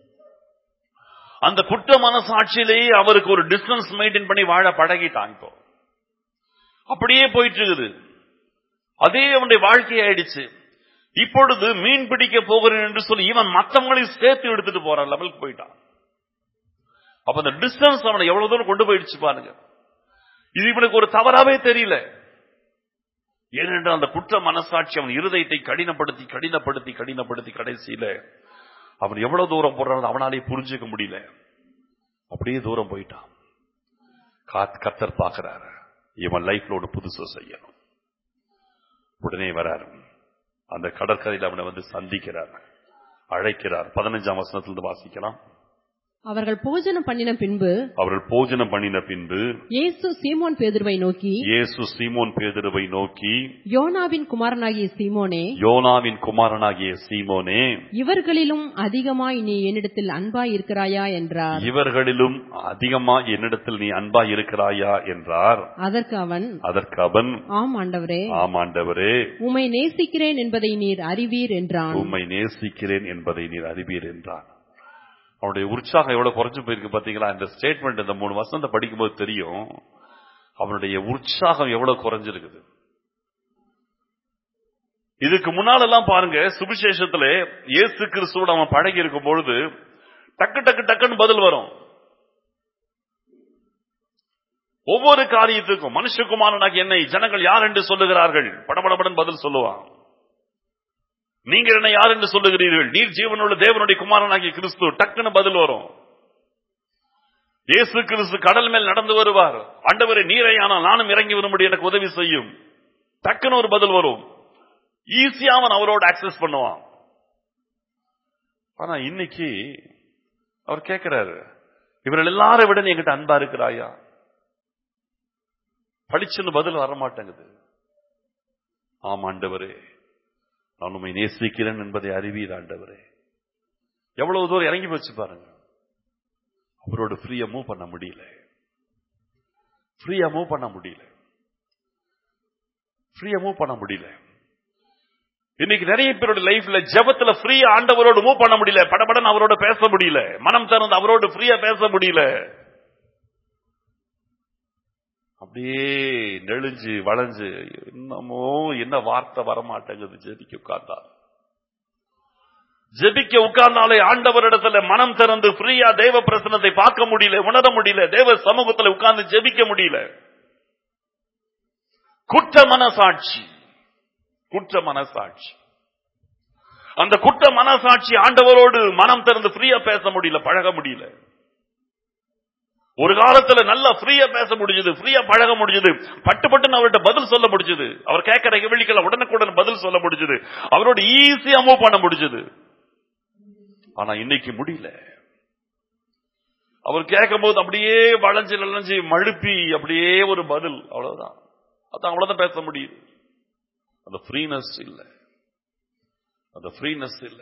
அந்த குற்ற மனசாட்சியிலேயே அவருக்கு ஒரு டிஸ்டன்ஸ் மெயின்டைன் பண்ணி வாழ பழகிட்டான் இப்போ அப்படியே போயிட்டு இருக்குது அதே அவனுடைய வாழ்க்கை ஆயிடுச்சு இப்பொழுது மீன் பிடிக்க போகிறேன் என்று சொல்லி இவன் மத்தவங்களையும் சேர்த்து எடுத்துட்டு போற லெவலுக்கு போயிட்டான் அப்ப அந்த டிஸ்டன்ஸ் அவனை எவ்வளவு தூரம் கொண்டு போயிடுச்சு பாருங்க இது இவனுக்கு ஒரு தவறாவே தெரியல ஏனென்றால் அந்த குற்ற மனசாட்சி அவன் இருதயத்தை கடினப்படுத்தி கடினப்படுத்தி கடினப்படுத்தி கடைசியில அவன் எவ்வளவு தூரம் போடுறான் அவனாலே புரிஞ்சுக்க முடியல அப்படியே தூரம் போயிட்டான் காத் கத்தர் பார்க்கிறாரு இவன் லைஃப்ல ஒரு புதுசு செய்யணும் உடனே வராரு அந்த கடற்கரையில் அவனை வந்து சந்திக்கிறார் அழைக்கிறார் பதினஞ்சாம் வசனத்திலிருந்து வாசிக்கலாம் அவர்கள் போஜனம் பண்ணின பின்பு அவர்கள் போஜனம் பண்ணின பின்பு இயேசு சீமோன் பேதுருவை நோக்கி இயேசு சீமோன் பேதுருவை நோக்கி யோனாவின் குமாரனாகிய சீமோனே யோனாவின் குமாரனாகிய சீமோனே இவர்களிலும் அதிகமாய் நீ என்னிடத்தில் அன்பாய் இருக்கிறாயா என்றார் இவர்களிலும் அதிகமா என்னிடத்தில் நீ அன்பா இருக்கிறாயா என்றார் அதற்கு அவன் அதற்கு அவன் ஆம் ஆண்டவரே ஆமாண்டவரே உம்மை நேசிக்கிறேன் என்பதை நீர் அறிவீர் என்றான் உம்மை நேசிக்கிறேன் என்பதை நீர் அறிவீர் என்றான் அவனுடைய உற்சாகம் எவ்வளவு குறைஞ்சு போயிருக்கு பாத்தீங்களா இந்த ஸ்டேட்மெண்ட் இந்த மூணு வசனத்தை படிக்கும்போது தெரியும் அவனுடைய உற்சாகம் எவ்வளவு குறைஞ்சிருக்குது இதுக்கு முன்னாலெல்லாம் பாருங்க சுவிசேஷத்துல இயேசு கிறிஸ்துவோட அவன் பழகி இருக்கும் பொழுது டக்கு டக்கு டக்குன்னு பதில் வரும் ஒவ்வொரு காரியத்துக்கும் மனுஷகுமாரனாக என்னை ஜனங்கள் யார் என்று சொல்லுகிறார்கள் படபடபடன் பதில் சொல்லுவான் நீங்கள் என்ன யார் என்று சொல்லுகிறீர்கள் நீர் ஜீவனுள்ள தேவனுடைய குமாரனாகிய கிறிஸ்து டக்குன்னு பதில் வரும் இயேசு கிறிஸ்து கடல் மேல் நடந்து வருவார் ஆண்டவரே நீரையானால் நானும் இறங்கி வரும்படி எனக்கு உதவி செய்யும் டக்குன்னு ஒரு பதில் வரும் ஈஸியா அவன் அவரோட அக்சஸ் பண்ணுவான் ஆனா இன்னைக்கு அவர் கேட்கிறாரு இவர்கள் எல்லாரை விட நீ என்கிட்ட அன்பா இருக்கிறாயா படிச்சுன்னு பதில் வர மாட்டேங்குது ஆம் ஆண்டவரே நான் உண்மை நேசிக்கிறேன் என்பதை அறிவீர் ஆண்டவரே எவ்வளவு தூரம் இறங்கி போச்சு பாருங்க அவரோட ஃப்ரீயா மூவ் பண்ண முடியல ஃப்ரீயா மூவ் பண்ண முடியல ஃப்ரீயா மூவ் பண்ண முடியல இன்னைக்கு நிறைய பேரோட லைஃப்ல ஜெபத்துல ஃப்ரீயா ஆண்டவரோடு மூவ் பண்ண முடியல படபடன்னு அவரோட பேச முடியல மனம் திறந்து அவரோடு ஃப்ரீயா பேச முடியல அப்படியே நெளிஞ்சு வளைஞ்சு என்னமோ என்ன வார்த்தை வரமாட்டேங்குது ஜெபிக்க உட்கார்ந்தா ஜெபிக்க உட்கார்ந்தாலே ஆண்டவரிடத்துல மனம் திறந்து ஃப்ரீயா தேவ பிரசனத்தை பார்க்க முடியல உணர முடியல தேவ சமூகத்துல உட்கார்ந்து ஜெபிக்க முடியல குற்ற மனசாட்சி குற்ற மனசாட்சி அந்த குற்ற மனசாட்சி ஆண்டவரோடு மனம் திறந்து ஃப்ரீயா பேச முடியல பழக முடியல ஒரு காலத்துல நல்லா ஃப்ரீயா பேச முடிஞ்சது ஃப்ரீயா பழக முடிஞ்சது பட்டு பட்டுன்னு அவர்கிட்ட பதில் சொல்ல முடிஞ்சது அவர் கேட்கிற கேள்விக்கெல்லாம் உடனுக்குடன் பதில் சொல்ல முடிஞ்சது அவரோட ஈஸியா மூவ் பண்ண முடிஞ்சது ஆனா இன்னைக்கு முடியல அவர் கேட்கும் போது அப்படியே வளைஞ்சு நலஞ்சு மழுப்பி அப்படியே ஒரு பதில் அவ்வளவுதான் அதான் அவ்வளவுதான் பேச முடியுது அந்த ஃப்ரீனஸ் இல்ல அந்த ஃப்ரீனஸ் இல்ல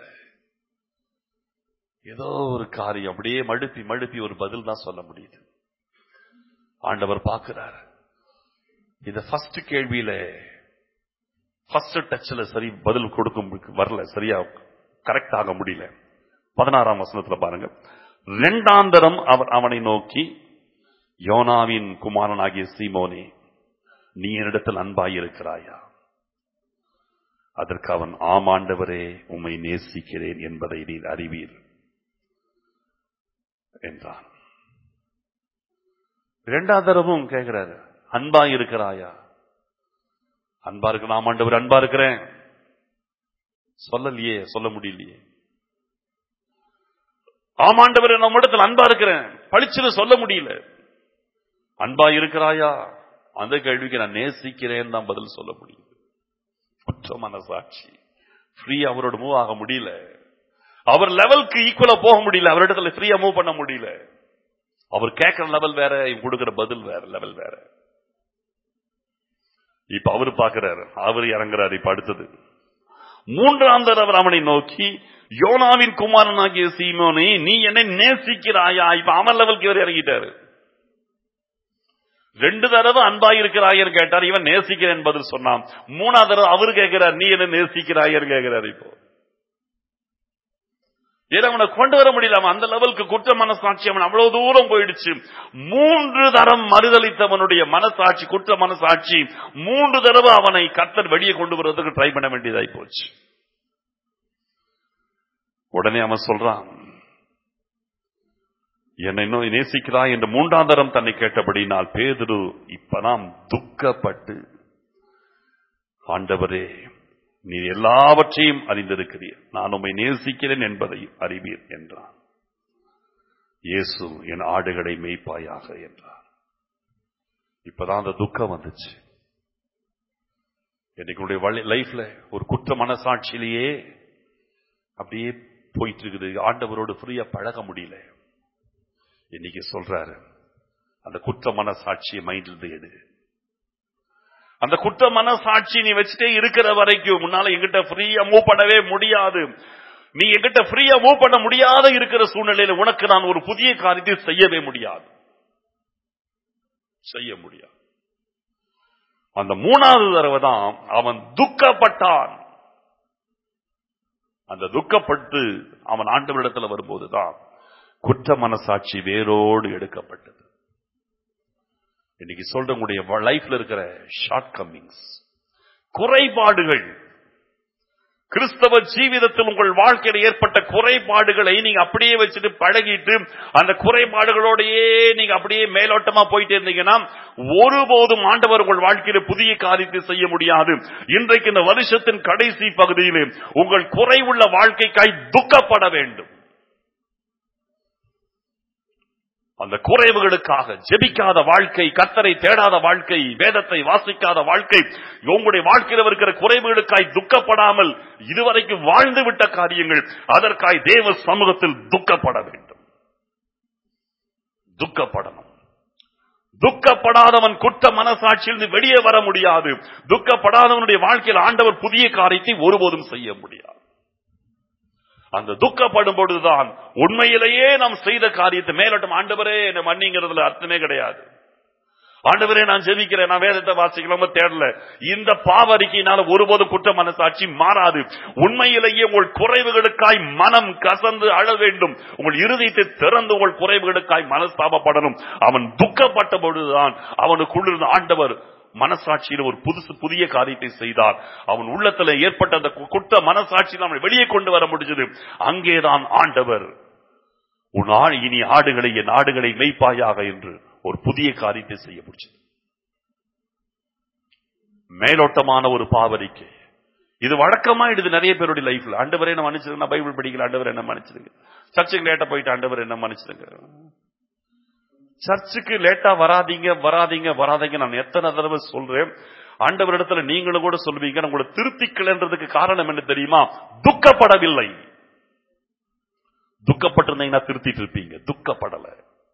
ஏதோ ஒரு காரியம் அப்படியே மழுப்பி மழுப்பி ஒரு பதில் தான் சொல்ல முடியுது ஆண்டவர் பார்க்கிறார் இந்த ஃபர்ஸ்ட் கேள்வியில ஃபர்ஸ்ட் டச்ல சரி பதில் கொடுக்கும் வரல சரியா கரெக்ட் ஆக முடியல பதினாறாம் வசனத்துல பாருங்க இரண்டாந்தரம் அவர் அவனை நோக்கி யோனாவின் குமாரனாகிய சீமோனே நீ என்னிடத்தில் அன்பாயிருக்கிறாயா அதற்கு அவன் ஆமாண்டவரே உம்மை நேசிக்கிறேன் என்பதை நீர் அறிவீர் என்றான் இரண்டாவது தரவும் கேட்கிறாரு அன்பா இருக்கிறாயா அன்பா இருக்கு நான் ஆண்டவர் அன்பா இருக்கிறேன் சொல்லலையே சொல்ல முடியலையே ஆமாண்டவர் நம்ம இடத்துல அன்பா இருக்கிறேன் பளிச்சுன்னு சொல்ல முடியல அன்பா இருக்கிறாயா அந்த கேள்விக்கு நான் நேசிக்கிறேன் தான் பதில் சொல்ல முடியும் குற்ற மனசாட்சி ஃப்ரீ அவரோட மூவ் ஆக முடியல அவர் லெவலுக்கு ஈக்குவலா போக முடியல அவரிடத்துல ஃப்ரீயா மூவ் பண்ண முடியல அவர் கேட்கிற லெவல் வேற இவங்க கொடுக்கிற பதில் வேற லெவல் வேற இப்ப அவரு பாக்குறாரு அவர் இறங்குறாரு இப்ப அடுத்தது மூன்றாம் தடவை அவனை நோக்கி யோனாவின் குமாரனாகிய சீமோனே நீ என்னை நேசிக்கிறாயா இப்ப அவன் லெவலுக்கு இவர் இறங்கிட்டாரு ரெண்டு தடவை அன்பாயிருக்கிறாயர் கேட்டார் இவன் நேசிக்கிறேன் பதில் சொன்னான் மூணாவது தடவை அவரு கேட்கிறார் நீ என்ன நேசிக்கிறாயர் கேட்கிறார் இப்போ ஏன்னா அவனை கொண்டு வர முடியல அவன் அந்த லெவலுக்கு குற்ற மனசாட்சி அவன் அவ்வளவு தூரம் போயிடுச்சு மூன்று தரம் மறுதளித்தவனுடைய மனசாட்சி குற்ற மனசாட்சி மூன்று தடவை அவனை கத்தர் வெளியே கொண்டு வருவதற்கு ட்ரை பண்ண வேண்டியதாய் போச்சு உடனே அவன் சொல்றான் என்னை இன்னும் நேசிக்கிறாய் என்று மூன்றாம் தரம் தன்னை கேட்டபடினால் பேதுரு இப்பதான் துக்கப்பட்டு ஆண்டவரே நீ எல்லாவற்றையும் அறிந்திருக்கிறீர் நான் உம்மை நேசிக்கிறேன் என்பதை அறிவீர் என்றான் இயேசு என் ஆடுகளை மேய்ப்பாயாக என்றார் இப்பதான் அந்த துக்கம் வந்துச்சு என்னைக்கு லைஃப்ல ஒரு குற்ற மனசாட்சியிலேயே அப்படியே போயிட்டு இருக்குது ஆண்டவரோடு ஃப்ரீயா பழக முடியல இன்னைக்கு சொல்றாரு அந்த குற்ற மனசாட்சியை மைண்டில் எடு அந்த குற்ற மனசாட்சி நீ வச்சுட்டே இருக்கிற வரைக்கும் முன்னால எங்கிட்ட ஃப்ரீயா மூவ் பண்ணவே முடியாது நீ எங்கிட்ட ஃப்ரீயா மூவ் பண்ண முடியாத இருக்கிற சூழ்நிலையில உனக்கு நான் ஒரு புதிய காரியத்தை செய்யவே முடியாது செய்ய முடியாது அந்த மூணாவது தடவை தான் அவன் துக்கப்பட்டான் அந்த துக்கப்பட்டு அவன் ஆண்டவரிடத்துல வரும்போதுதான் குற்ற மனசாட்சி வேரோடு எடுக்கப்பட்டது இன்னைக்கு சொல்ற உங்களுடைய லைஃப்ல இருக்கிற ஷார்ட் கம்மிங்ஸ் குறைபாடுகள் கிறிஸ்தவ ஜீவிதத்தில் உங்கள் வாழ்க்கையில் ஏற்பட்ட குறைபாடுகளை நீங்க அப்படியே வச்சுட்டு பழகிட்டு அந்த குறைபாடுகளோடையே நீங்க அப்படியே மேலோட்டமா போயிட்டு இருந்தீங்கன்னா ஒருபோதும் ஆண்டவர் உங்கள் வாழ்க்கையில புதிய காரியத்தை செய்ய முடியாது இன்றைக்கு இந்த வருஷத்தின் கடைசி பகுதியிலே உங்கள் குறைவுள்ள வாழ்க்கைக்காய் துக்கப்பட வேண்டும் அந்த குறைவுகளுக்காக ஜெபிக்காத வாழ்க்கை கத்தரை தேடாத வாழ்க்கை வேதத்தை வாசிக்காத வாழ்க்கை உங்களுடைய வாழ்க்கையில் இருக்கிற குறைவுகளுக்காய் துக்கப்படாமல் இதுவரைக்கும் வாழ்ந்து விட்ட காரியங்கள் அதற்காய் தேவ சமூகத்தில் துக்கப்பட வேண்டும் துக்கப்படணும் துக்கப்படாதவன் குற்ற மனசாட்சியிலிருந்து வெளியே வர முடியாது துக்கப்படாதவனுடைய வாழ்க்கையில் ஆண்டவர் புதிய காரியத்தை ஒருபோதும் செய்ய முடியாது அந்த துக்கப்படும் பொழுதுதான் உண்மையிலேயே நாம் செய்த காரியத்தை மேலட்டும் ஆண்டவரே என்ன மன்னிங்கிறதுல அர்த்தமே கிடையாது ஆண்டவரே நான் ஜெபிக்கிறேன் நான் வேதத்தை வாசிக்கலாம் தேடல இந்த பாவரிக்கையினால ஒருபோதும் குற்ற மனசாட்சி மாறாது உண்மையிலேயே உங்கள் குறைவுகளுக்காய் மனம் கசந்து அழ வேண்டும் உங்கள் இருதயத்தை திறந்து உங்கள் குறைவுகளுக்காய் மனஸ்தாபப்படணும் அவன் துக்கப்பட்ட பொழுதுதான் அவனுக்குள்ளிருந்த ஆண்டவர் மனசாட்சியில் ஒரு புதுசு புதிய காரியத்தை செய்தார் அவன் உள்ளத்துல ஏற்பட்ட அந்த கு- குற்ற மனசாட்சியில் அவனை வெளியே கொண்டு வர முடிஞ்சது அங்கேதான் ஆண்டவர் உன் ஆ- இனி ஆடுகளை என் ஆடுகளை மெய்ப்பாயாக என்று ஒரு புதிய காரியத்தை செய்ய முடிச்சது மேலோட்டமான ஒரு பாவரிக்கை இது வழக்கமாயிடுது நிறைய பேருடைய லைஃப்ல ஆண்டவரே என்ன மன்னிச்சிருங்க நான் பைபிள் படிக்கல ஆண்டவர் என்ன மன்னிச்சிருங்க சர்ச்சுக்கு லேட்டா போயிட்டு ஆண்டவர் என்ன மன்னிச்சிருங்க சர்ச்சுக்கு லேட்டா வராதீங்க வராதீங்க வராதீங்க நான் எத்தனை தடவை சொல்றேன் ஆண்டவரிடத்துல நீங்களும் கூட சொல்வீங்க நான் உங்களை திருத்திக்கலன்றதுக்கு காரணம் என்ன தெரியுமா துக்கப்படவில்லை துக்கப்பட்டிருந்தீங்கன்னா திருத்திட்டு இருப்பீங்க துக்கப்படல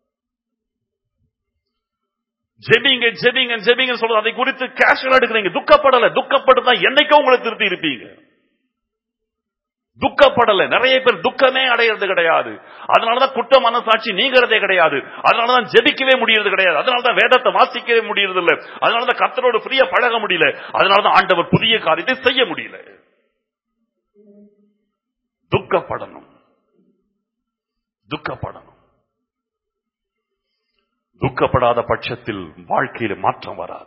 ஜெபிங்க ஜெபிங்க ஜெபிங்க சொல்றது அதை குறித்து கேஷுவல் எடுக்கிறீங்க துக்கப்படல துக்கப்பட்டு என்னைக்கோ உங்களை திருத்தி இருப்பீங்க துக்கப்படல நிறைய பேர் துக்கமே அடையிறது கிடையாது அதனாலதான் குற்ற மனசாட்சி நீங்கிறதே கிடையாது அதனாலதான் ஜெபிக்கவே முடியறது கிடையாது அதனாலதான் வேதத்தை வாசிக்கவே முடியறது இல்ல அதனாலதான் கர்த்தரோடு ஃப்ரீயா பழக முடியல அதனாலதான் ஆண்டவர் புதிய காரியத்தை செய்ய முடியல துக்கப்படணும் துக்கப்படணும் துக்கப்படாத பட்சத்தில் வாழ்க்கையில மாற்றம் வராது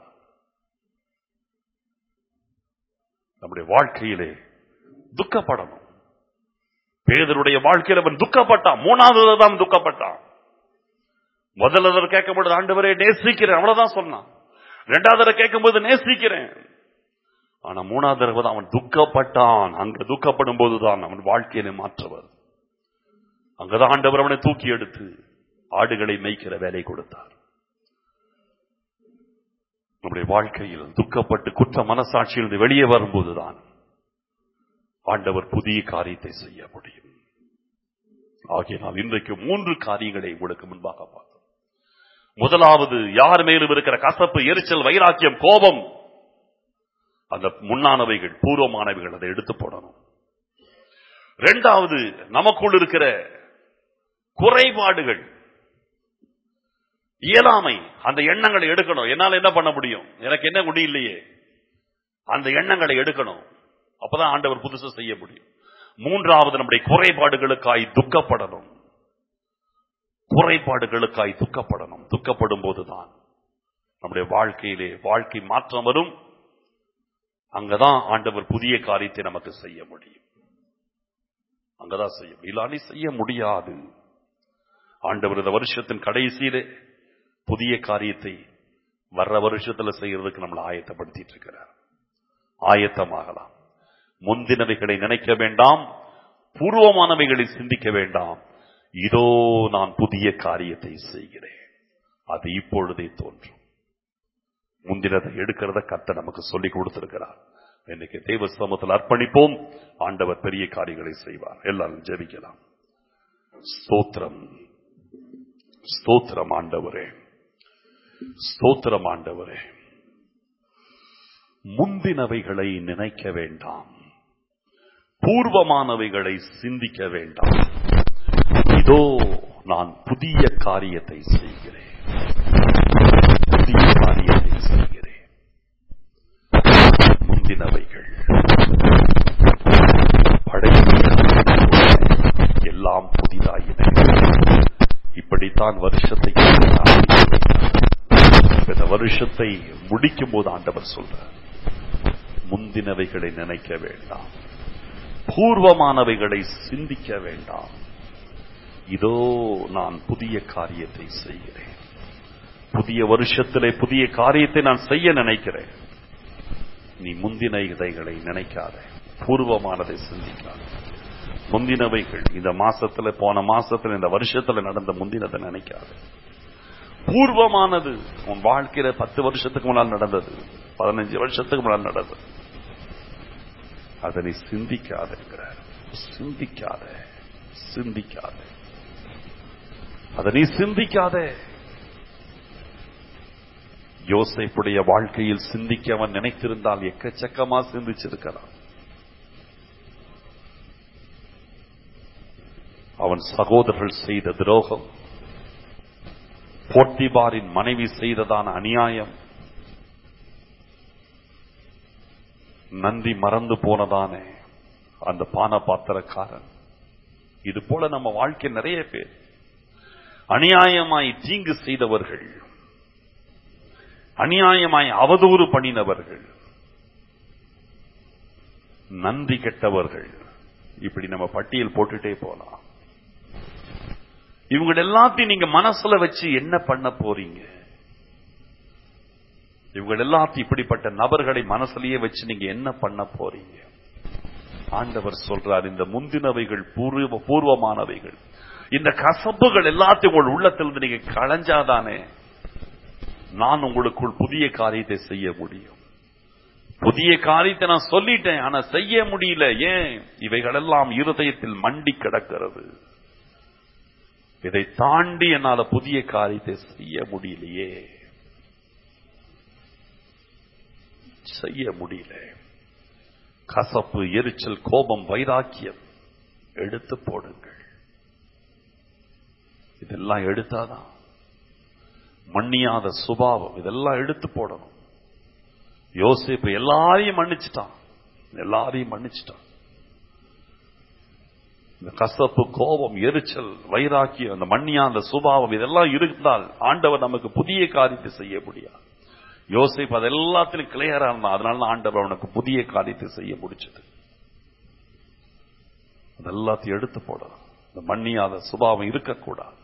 நம்முடைய வாழ்க்கையிலே துக்கப்படணும் பேதருடைய வாழ்க்கையில் அவன் துக்கப்பட்டான் மூணாவது தான் துக்கப்பட்டான் முதல்ல தடவை கேட்கப்படுது ஆண்டவரே நேசிக்கிறேன் அவ்வளவுதான் சொன்னான் ரெண்டாவது தடவை கேட்கும்போது நேசிக்கிறேன் ஆனா மூணாவது தடவை தான் அவன் துக்கப்பட்டான் அங்க துக்கப்படும் போதுதான் அவன் வாழ்க்கையில மாற்றம் வருது அங்கதான் ஆண்டவர் அவனை தூக்கி எடுத்து ஆடுகளை மேய்க்கிற வேலை கொடுத்தார் நம்முடைய வாழ்க்கையில் துக்கப்பட்டு குற்ற மனசாட்சியிலிருந்து வெளியே வரும்போதுதான் ஆண்டவர் புதிய காரியத்தை செய்ய முடியும் ஆகையினால் இன்றைக்கு மூன்று காரியங்களை உங்களுக்கு முன்பாக பார்த்தோம் முதலாவது யார் மேலும் இருக்கிற கசப்பு எரிச்சல் வைராக்கியம் கோபம் அந்த முன்னானவைகள் பூர்வமானவைகள் அதை எடுத்து போடணும் இரண்டாவது நமக்குள் இருக்கிற குறைபாடுகள் இயலாமை அந்த எண்ணங்களை எடுக்கணும் என்னால என்ன பண்ண முடியும் எனக்கு என்ன முடியலையே அந்த எண்ணங்களை எடுக்கணும் அப்பதான் ஆண்டவர் புதுசா செய்ய முடியும் மூன்றாவது நம்முடைய குறைபாடுகளுக்காய் துக்கப்படணும் குறைபாடுகளுக்காய் துக்கப்படணும் துக்கப்படும் போதுதான் நம்முடைய வாழ்க்கையிலே வாழ்க்கை மாற்றம் வரும் அங்கதான் ஆண்டவர் புதிய காரியத்தை நமக்கு செய்ய முடியும் அங்கதான் செய்ய முடியும் இல்லாட்டி செய்ய முடியாது ஆண்டவர் இந்த வருஷத்தின் கடைசியிலே புதிய காரியத்தை வர்ற வருஷத்துல செய்யறதுக்கு நம்மளை ஆயத்தப்படுத்திட்டு இருக்கிறார் ஆயத்தமாகலாம் முந்தினவைகளை நினைக்க வேண்டாம் பூர்வமானவைகளை சிந்திக்க வேண்டாம் இதோ நான் புதிய காரியத்தை செய்கிறேன் அது இப்பொழுதே தோன்றும் முந்தினதை எடுக்கிறத கத்த நமக்கு சொல்லிக் கொடுத்திருக்கிறார் இன்னைக்கு தெய்வ சமூகத்தில் அர்ப்பணிப்போம் ஆண்டவர் பெரிய காரியங்களை செய்வார் எல்லாரும் ஜெபிக்கலாம் ஸ்தோத்திரம் ஸ்தோத்திரம் ஆண்டவரே ஸ்தோத்திரம் ஆண்டவரே முந்தினவைகளை நினைக்க வேண்டாம் பூர்வமானவைகளை சிந்திக்க வேண்டாம் இதோ நான் புதிய காரியத்தை செய்கிறேன் புதிய காரியத்தை செய்கிறேன் முந்தினவைகள் படைப்பு எல்லாம் புதிதாயின இப்படித்தான் வருஷத்தை இந்த வருஷத்தை முடிக்கும் போது ஆண்டவர் சொல்றார் முந்தினவைகளை நினைக்க வேண்டாம் பூர்வமானவைகளை சிந்திக்க வேண்டாம் இதோ நான் புதிய காரியத்தை செய்கிறேன் புதிய வருஷத்திலே புதிய காரியத்தை நான் செய்ய நினைக்கிறேன் நீ முந்தின இதைகளை நினைக்காத பூர்வமானதை சிந்திக்காத முந்தினவைகள் இந்த மாசத்துல போன மாசத்துல இந்த வருஷத்துல நடந்த முந்தினதை நினைக்காத பூர்வமானது உன் வாழ்க்கையில பத்து வருஷத்துக்கு முன்னால் நடந்தது பதினஞ்சு வருஷத்துக்கு முன்னால் நடந்தது அதை நீ சிந்திக்காத இருக்கிறார் சிந்திக்காத சிந்திக்காத அதை நீ சிந்திக்காத யோசேப்புடைய வாழ்க்கையில் சிந்திக்க அவன் நினைத்திருந்தால் எக்கச்சக்கமா சிந்திச்சிருக்கிறான் அவன் சகோதரர்கள் செய்த துரோகம் போட்டிபாரின் மனைவி செய்ததான அநியாயம் நந்தி மறந்து போனதானே அந்த பான பாத்திரக்காரன் இது போல நம்ம வாழ்க்கை நிறைய பேர் அநியாயமாய் தீங்கு செய்தவர்கள் அநியாயமாய் அவதூறு பண்ணினவர்கள் நன்றி கெட்டவர்கள் இப்படி நம்ம பட்டியல் போட்டுட்டே போலாம் இவங்க எல்லாத்தையும் நீங்க மனசுல வச்சு என்ன பண்ண போறீங்க இவங்க எல்லாத்தையும் இப்படிப்பட்ட நபர்களை மனசுலயே வச்சு நீங்க என்ன பண்ண போறீங்க ஆண்டவர் சொல்றார் இந்த முந்தினவைகள் பூர்வ பூர்வமானவைகள் இந்த கசப்புகள் எல்லாத்தையும் உங்கள் உள்ளத்திலிருந்து நீங்க களைஞ்சாதானே நான் உங்களுக்குள் புதிய காரியத்தை செய்ய முடியும் புதிய காரியத்தை நான் சொல்லிட்டேன் ஆனா செய்ய முடியல ஏன் இவைகளெல்லாம் இருதயத்தில் மண்டி கிடக்கிறது இதை தாண்டி என்னால புதிய காரியத்தை செய்ய முடியலையே செய்ய முடியல கசப்பு எரிச்சல் கோபம் வைராக்கியம் எடுத்து போடுங்கள் இதெல்லாம் எடுத்தாதான் மன்னியாத சுபாவம் இதெல்லாம் எடுத்து போடணும் யோசிப்பு எல்லாரையும் மன்னிச்சிட்டான் எல்லாரையும் மன்னிச்சிட்டான் இந்த கசப்பு கோபம் எரிச்சல் வைராக்கியம் அந்த மண்ணியாந்த சுபாவம் இதெல்லாம் இருந்தால் ஆண்டவர் நமக்கு புதிய காரியத்தை செய்ய முடியாது யோசிப்பு அது எல்லாத்திலும் கிளியரா இருந்தான் அதனால ஆண்டவர் அவனுக்கு புதிய காரியத்தை செய்ய முடிச்சது அது எல்லாத்தையும் எடுத்து போடணும் இந்த மண்ணியாத சுபாவம் இருக்கக்கூடாது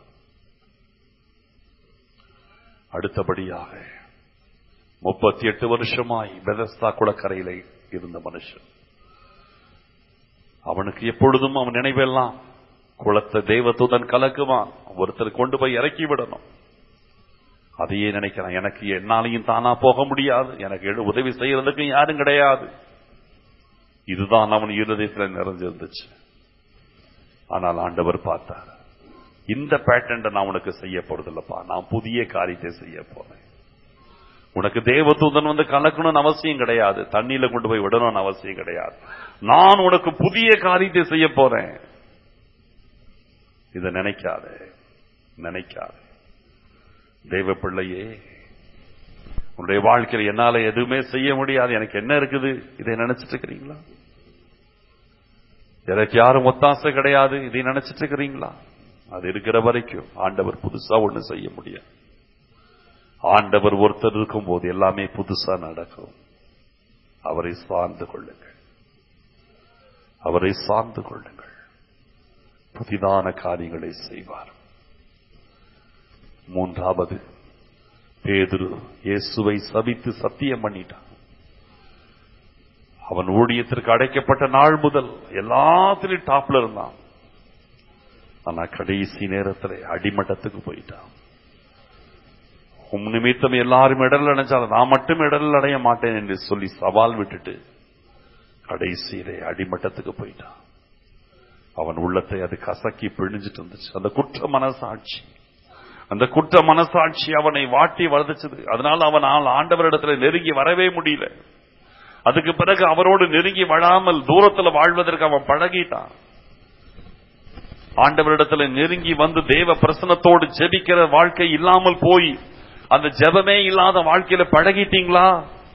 அடுத்தபடியாக முப்பத்தி எட்டு வருஷமாய் பெதஸ்தா குளக்கரையில இருந்த மனுஷன் அவனுக்கு எப்பொழுதும் அவன் நினைவெல்லாம் குளத்தை தெய்வத்துடன் கலக்குவான் ஒருத்தர் கொண்டு போய் இறக்கி விடணும் அதையே நினைக்கிறான் எனக்கு என்னாலையும் தானா போக முடியாது எனக்கு உதவி செய்யறதுக்கு யாரும் கிடையாது இதுதான் அவன் இருதயத்தில் நிறைஞ்சிருந்துச்சு ஆனால் ஆண்டவர் பார்த்தார் இந்த பேட்டன்ட நான் உனக்கு செய்ய போறதில்லப்பா நான் புதிய காரியத்தை செய்ய போறேன் உனக்கு தேவதூதன் வந்து கலக்கணும்னு அவசியம் கிடையாது தண்ணியில கொண்டு போய் விடணும்னு அவசியம் கிடையாது நான் உனக்கு புதிய காரியத்தை செய்ய போறேன் இத நினைக்காத நினைக்காத தெய்வ பிள்ளையே உன்னுடைய வாழ்க்கையில் என்னால எதுவுமே செய்ய முடியாது எனக்கு என்ன இருக்குது இதை நினைச்சிட்டு இருக்கிறீங்களா எனக்கு யாரும் ஒத்தாசை கிடையாது இதை நினைச்சிட்டு இருக்கிறீங்களா அது இருக்கிற வரைக்கும் ஆண்டவர் புதுசா ஒண்ணு செய்ய முடியாது ஆண்டவர் ஒருத்தர் இருக்கும் போது எல்லாமே புதுசா நடக்கும் அவரை சார்ந்து கொள்ளுங்கள் அவரை சார்ந்து கொள்ளுங்கள் புதிதான காரியங்களை செய்வார் மூன்றாவது பேதுரு இயேசுவை சபித்து சத்தியம் பண்ணிட்டான் அவன் ஊழியத்திற்கு அடைக்கப்பட்ட நாள் முதல் எல்லாத்திலும் டாப்ல இருந்தான் ஆனா கடைசி நேரத்தில் அடிமட்டத்துக்கு போயிட்டான் உம் நிமித்தம் எல்லாரும் இடல் அடைஞ்சாலும் நான் மட்டும் இடல் அடைய மாட்டேன் என்று சொல்லி சவால் விட்டுட்டு கடைசியிலே அடிமட்டத்துக்கு போயிட்டான் அவன் உள்ளத்தை அது கசக்கி பிழிஞ்சிட்டு இருந்துச்சு அந்த குற்ற மனசாட்சி அந்த குற்ற மனசாட்சி அவனை வாட்டி வளர்த்துச்சது அதனால அவன் ஆண்டவரிடத்துல நெருங்கி வரவே முடியல அதுக்கு பிறகு அவரோடு நெருங்கி வழாமல் தூரத்துல வாழ்வதற்கு அவன் பழகிட்டான் ஆண்டவரிடத்துல நெருங்கி வந்து தேவ பிரசனத்தோடு ஜெபிக்கிற வாழ்க்கை இல்லாமல் போய் அந்த ஜெபமே இல்லாத வாழ்க்கையில பழகிட்டீங்களா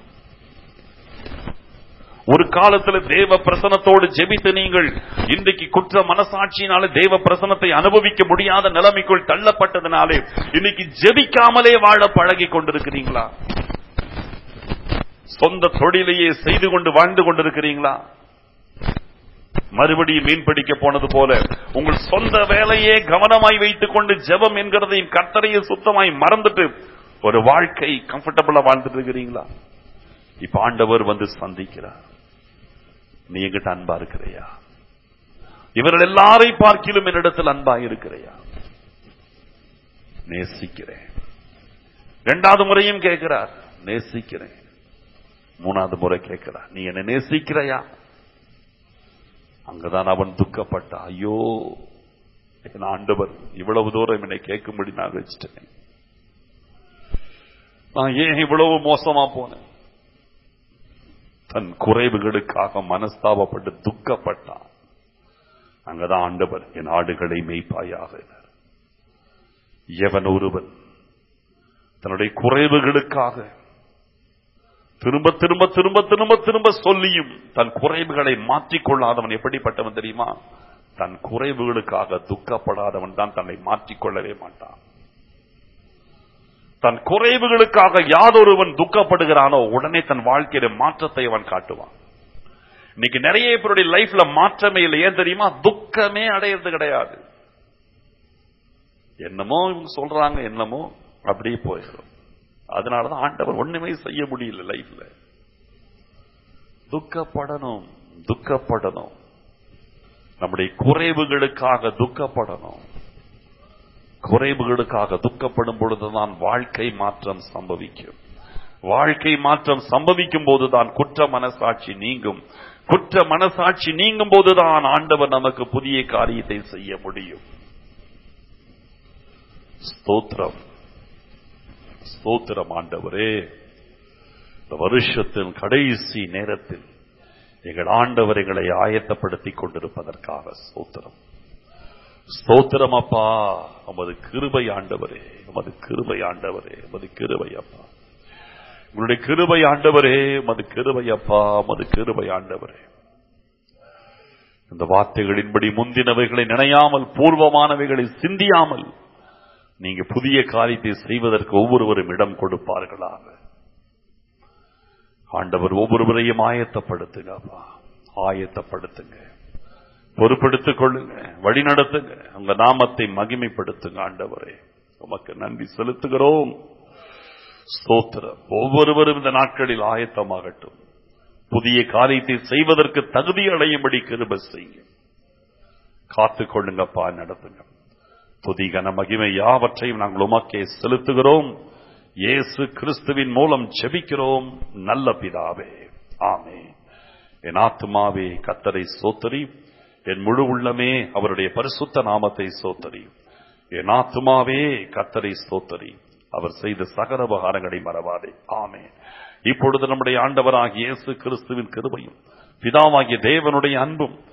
ஒரு காலத்துல தேவ பிரசனத்தோடு ஜெபித்து நீங்கள் இன்றைக்கு குற்ற மனசாட்சியினால தேவ பிரசனத்தை அனுபவிக்க முடியாத நிலைமைக்குள் தள்ளப்பட்டதுனாலே இன்னைக்கு ஜெபிக்காமலே வாழ பழகி கொண்டிருக்கிறீங்களா சொந்த தொழிலையே செய்து கொண்டு வாழ்ந்து கொண்டிருக்கிறீங்களா மறுபடியும் மீன் பிடிக்க போனது போல உங்கள் சொந்த வேலையே கவனமாய் வைத்துக் கொண்டு ஜெபம் என்கிறதையும் கத்தரையை சுத்தமாய் மறந்துட்டு ஒரு வாழ்க்கை கம்ஃபர்டபுளா வாழ்ந்துட்டு இருக்கிறீங்களா இப்ப ஆண்டவர் வந்து சந்திக்கிறார் நீ எங்கிட்ட அன்பா இருக்கிறையா இவர்கள் எல்லாரை பார்க்கிலும் என்னிடத்தில் அன்பா இருக்கிறையா நேசிக்கிறேன் இரண்டாவது முறையும் கேட்கிறார் நேசிக்கிறேன் மூணாவது முறை கேட்கிறார் நீ என்ன நேசிக்கிறையா அங்கதான் அவன் துக்கப்பட்டான் ஐயோ என் ஆண்டவர் இவ்வளவு தூரம் என்னை கேட்கும்படி நான் வச்சுட்டேன் நான் ஏன் இவ்வளவு மோசமா போனேன் தன் குறைவுகளுக்காக மனஸ்தாபப்பட்டு துக்கப்பட்டான் அங்கதான் ஆண்டவர் என் ஆடுகளை மேய்ப்பாயாக எவன் ஒருவன் தன்னுடைய குறைவுகளுக்காக திரும்ப திரும்ப திரும்ப திரும்ப திரும்ப சொல்லியும் தன் குறைவுகளை மாற்றிக்கொள்ளாதவன் எப்படிப்பட்டவன் தெரியுமா தன் குறைவுகளுக்காக துக்கப்படாதவன் தான் தன்னை மாற்றிக்கொள்ளவே மாட்டான் தன் குறைவுகளுக்காக யாதொருவன் துக்கப்படுகிறானோ உடனே தன் வாழ்க்கையில மாற்றத்தை அவன் காட்டுவான் இன்னைக்கு நிறைய பேருடைய லைஃப்ல மாற்றமே இல்லை ஏன் தெரியுமா துக்கமே அடையிறது கிடையாது என்னமோ இவங்க சொல்றாங்க என்னமோ அப்படியே போயிடும் அதனாலதான் ஆண்டவர் ஒண்ணுமே செய்ய முடியல லைஃப்ல துக்கப்படணும் துக்கப்படணும் நம்முடைய குறைவுகளுக்காக துக்கப்படணும் குறைவுகளுக்காக துக்கப்படும் பொழுதுதான் வாழ்க்கை மாற்றம் சம்பவிக்கும் வாழ்க்கை மாற்றம் சம்பவிக்கும் போதுதான் குற்ற மனசாட்சி நீங்கும் குற்ற மனசாட்சி நீங்கும் போதுதான் ஆண்டவர் நமக்கு புதிய காரியத்தை செய்ய முடியும் ஸ்தோத்திரம் ஸ்தோத்திரம் ஆண்டவரே இந்த வருஷத்தின் கடைசி நேரத்தில் எங்கள் ஆண்டவர் எங்களை ஆயத்தப்படுத்திக் கொண்டிருப்பதற்காக ஸ்தோத்திரம் ஸ்தோத்திரம் அப்பா உமது கிருபை ஆண்டவரே உமது கிருபை ஆண்டவரே உமது கிருபை அப்பா உங்களுடைய கிருபை ஆண்டவரே உமது கிருபை அப்பா உமது கிருபை ஆண்டவரே இந்த வார்த்தைகளின்படி முந்தினவைகளை நினையாமல் பூர்வமானவைகளை சிந்தியாமல் நீங்க புதிய காரியத்தை செய்வதற்கு ஒவ்வொருவரும் இடம் கொடுப்பார்களாக ஆண்டவர் ஒவ்வொருவரையும் ஆயத்தப்படுத்துங்க அப்பா ஆயத்தப்படுத்துங்க பொறுப்பெடுத்துக் கொள்ளுங்க வழி நடத்துங்க உங்க நாமத்தை மகிமைப்படுத்துங்க ஆண்டவரே உமக்கு நன்றி செலுத்துகிறோம் ஸ்தோத்திரம் ஒவ்வொருவரும் இந்த நாட்களில் ஆயத்தமாகட்டும் புதிய காரியத்தை செய்வதற்கு தகுதி அடையும்படி கிருப செய்யுங்க காத்துக் கொள்ளுங்கப்பா நடத்துங்க துதி கன மகிமை யாவற்றையும் நாங்கள் உமக்கே செலுத்துகிறோம் இயேசு கிறிஸ்துவின் மூலம் செபிக்கிறோம் நல்ல பிதாவே ஆமே என் ஆத்துமாவே கத்தரை சோத்தரி என் முழு உள்ளமே அவருடைய பரிசுத்த நாமத்தை சோத்தரி என் ஆத்துமாவே கத்தரை சோத்தரி அவர் செய்த சகல உபகாரங்களை மறவாதே ஆமே இப்பொழுது நம்முடைய ஆண்டவராகிய இயேசு கிறிஸ்துவின் கிருபையும் பிதாவாகிய தேவனுடைய அன்பும்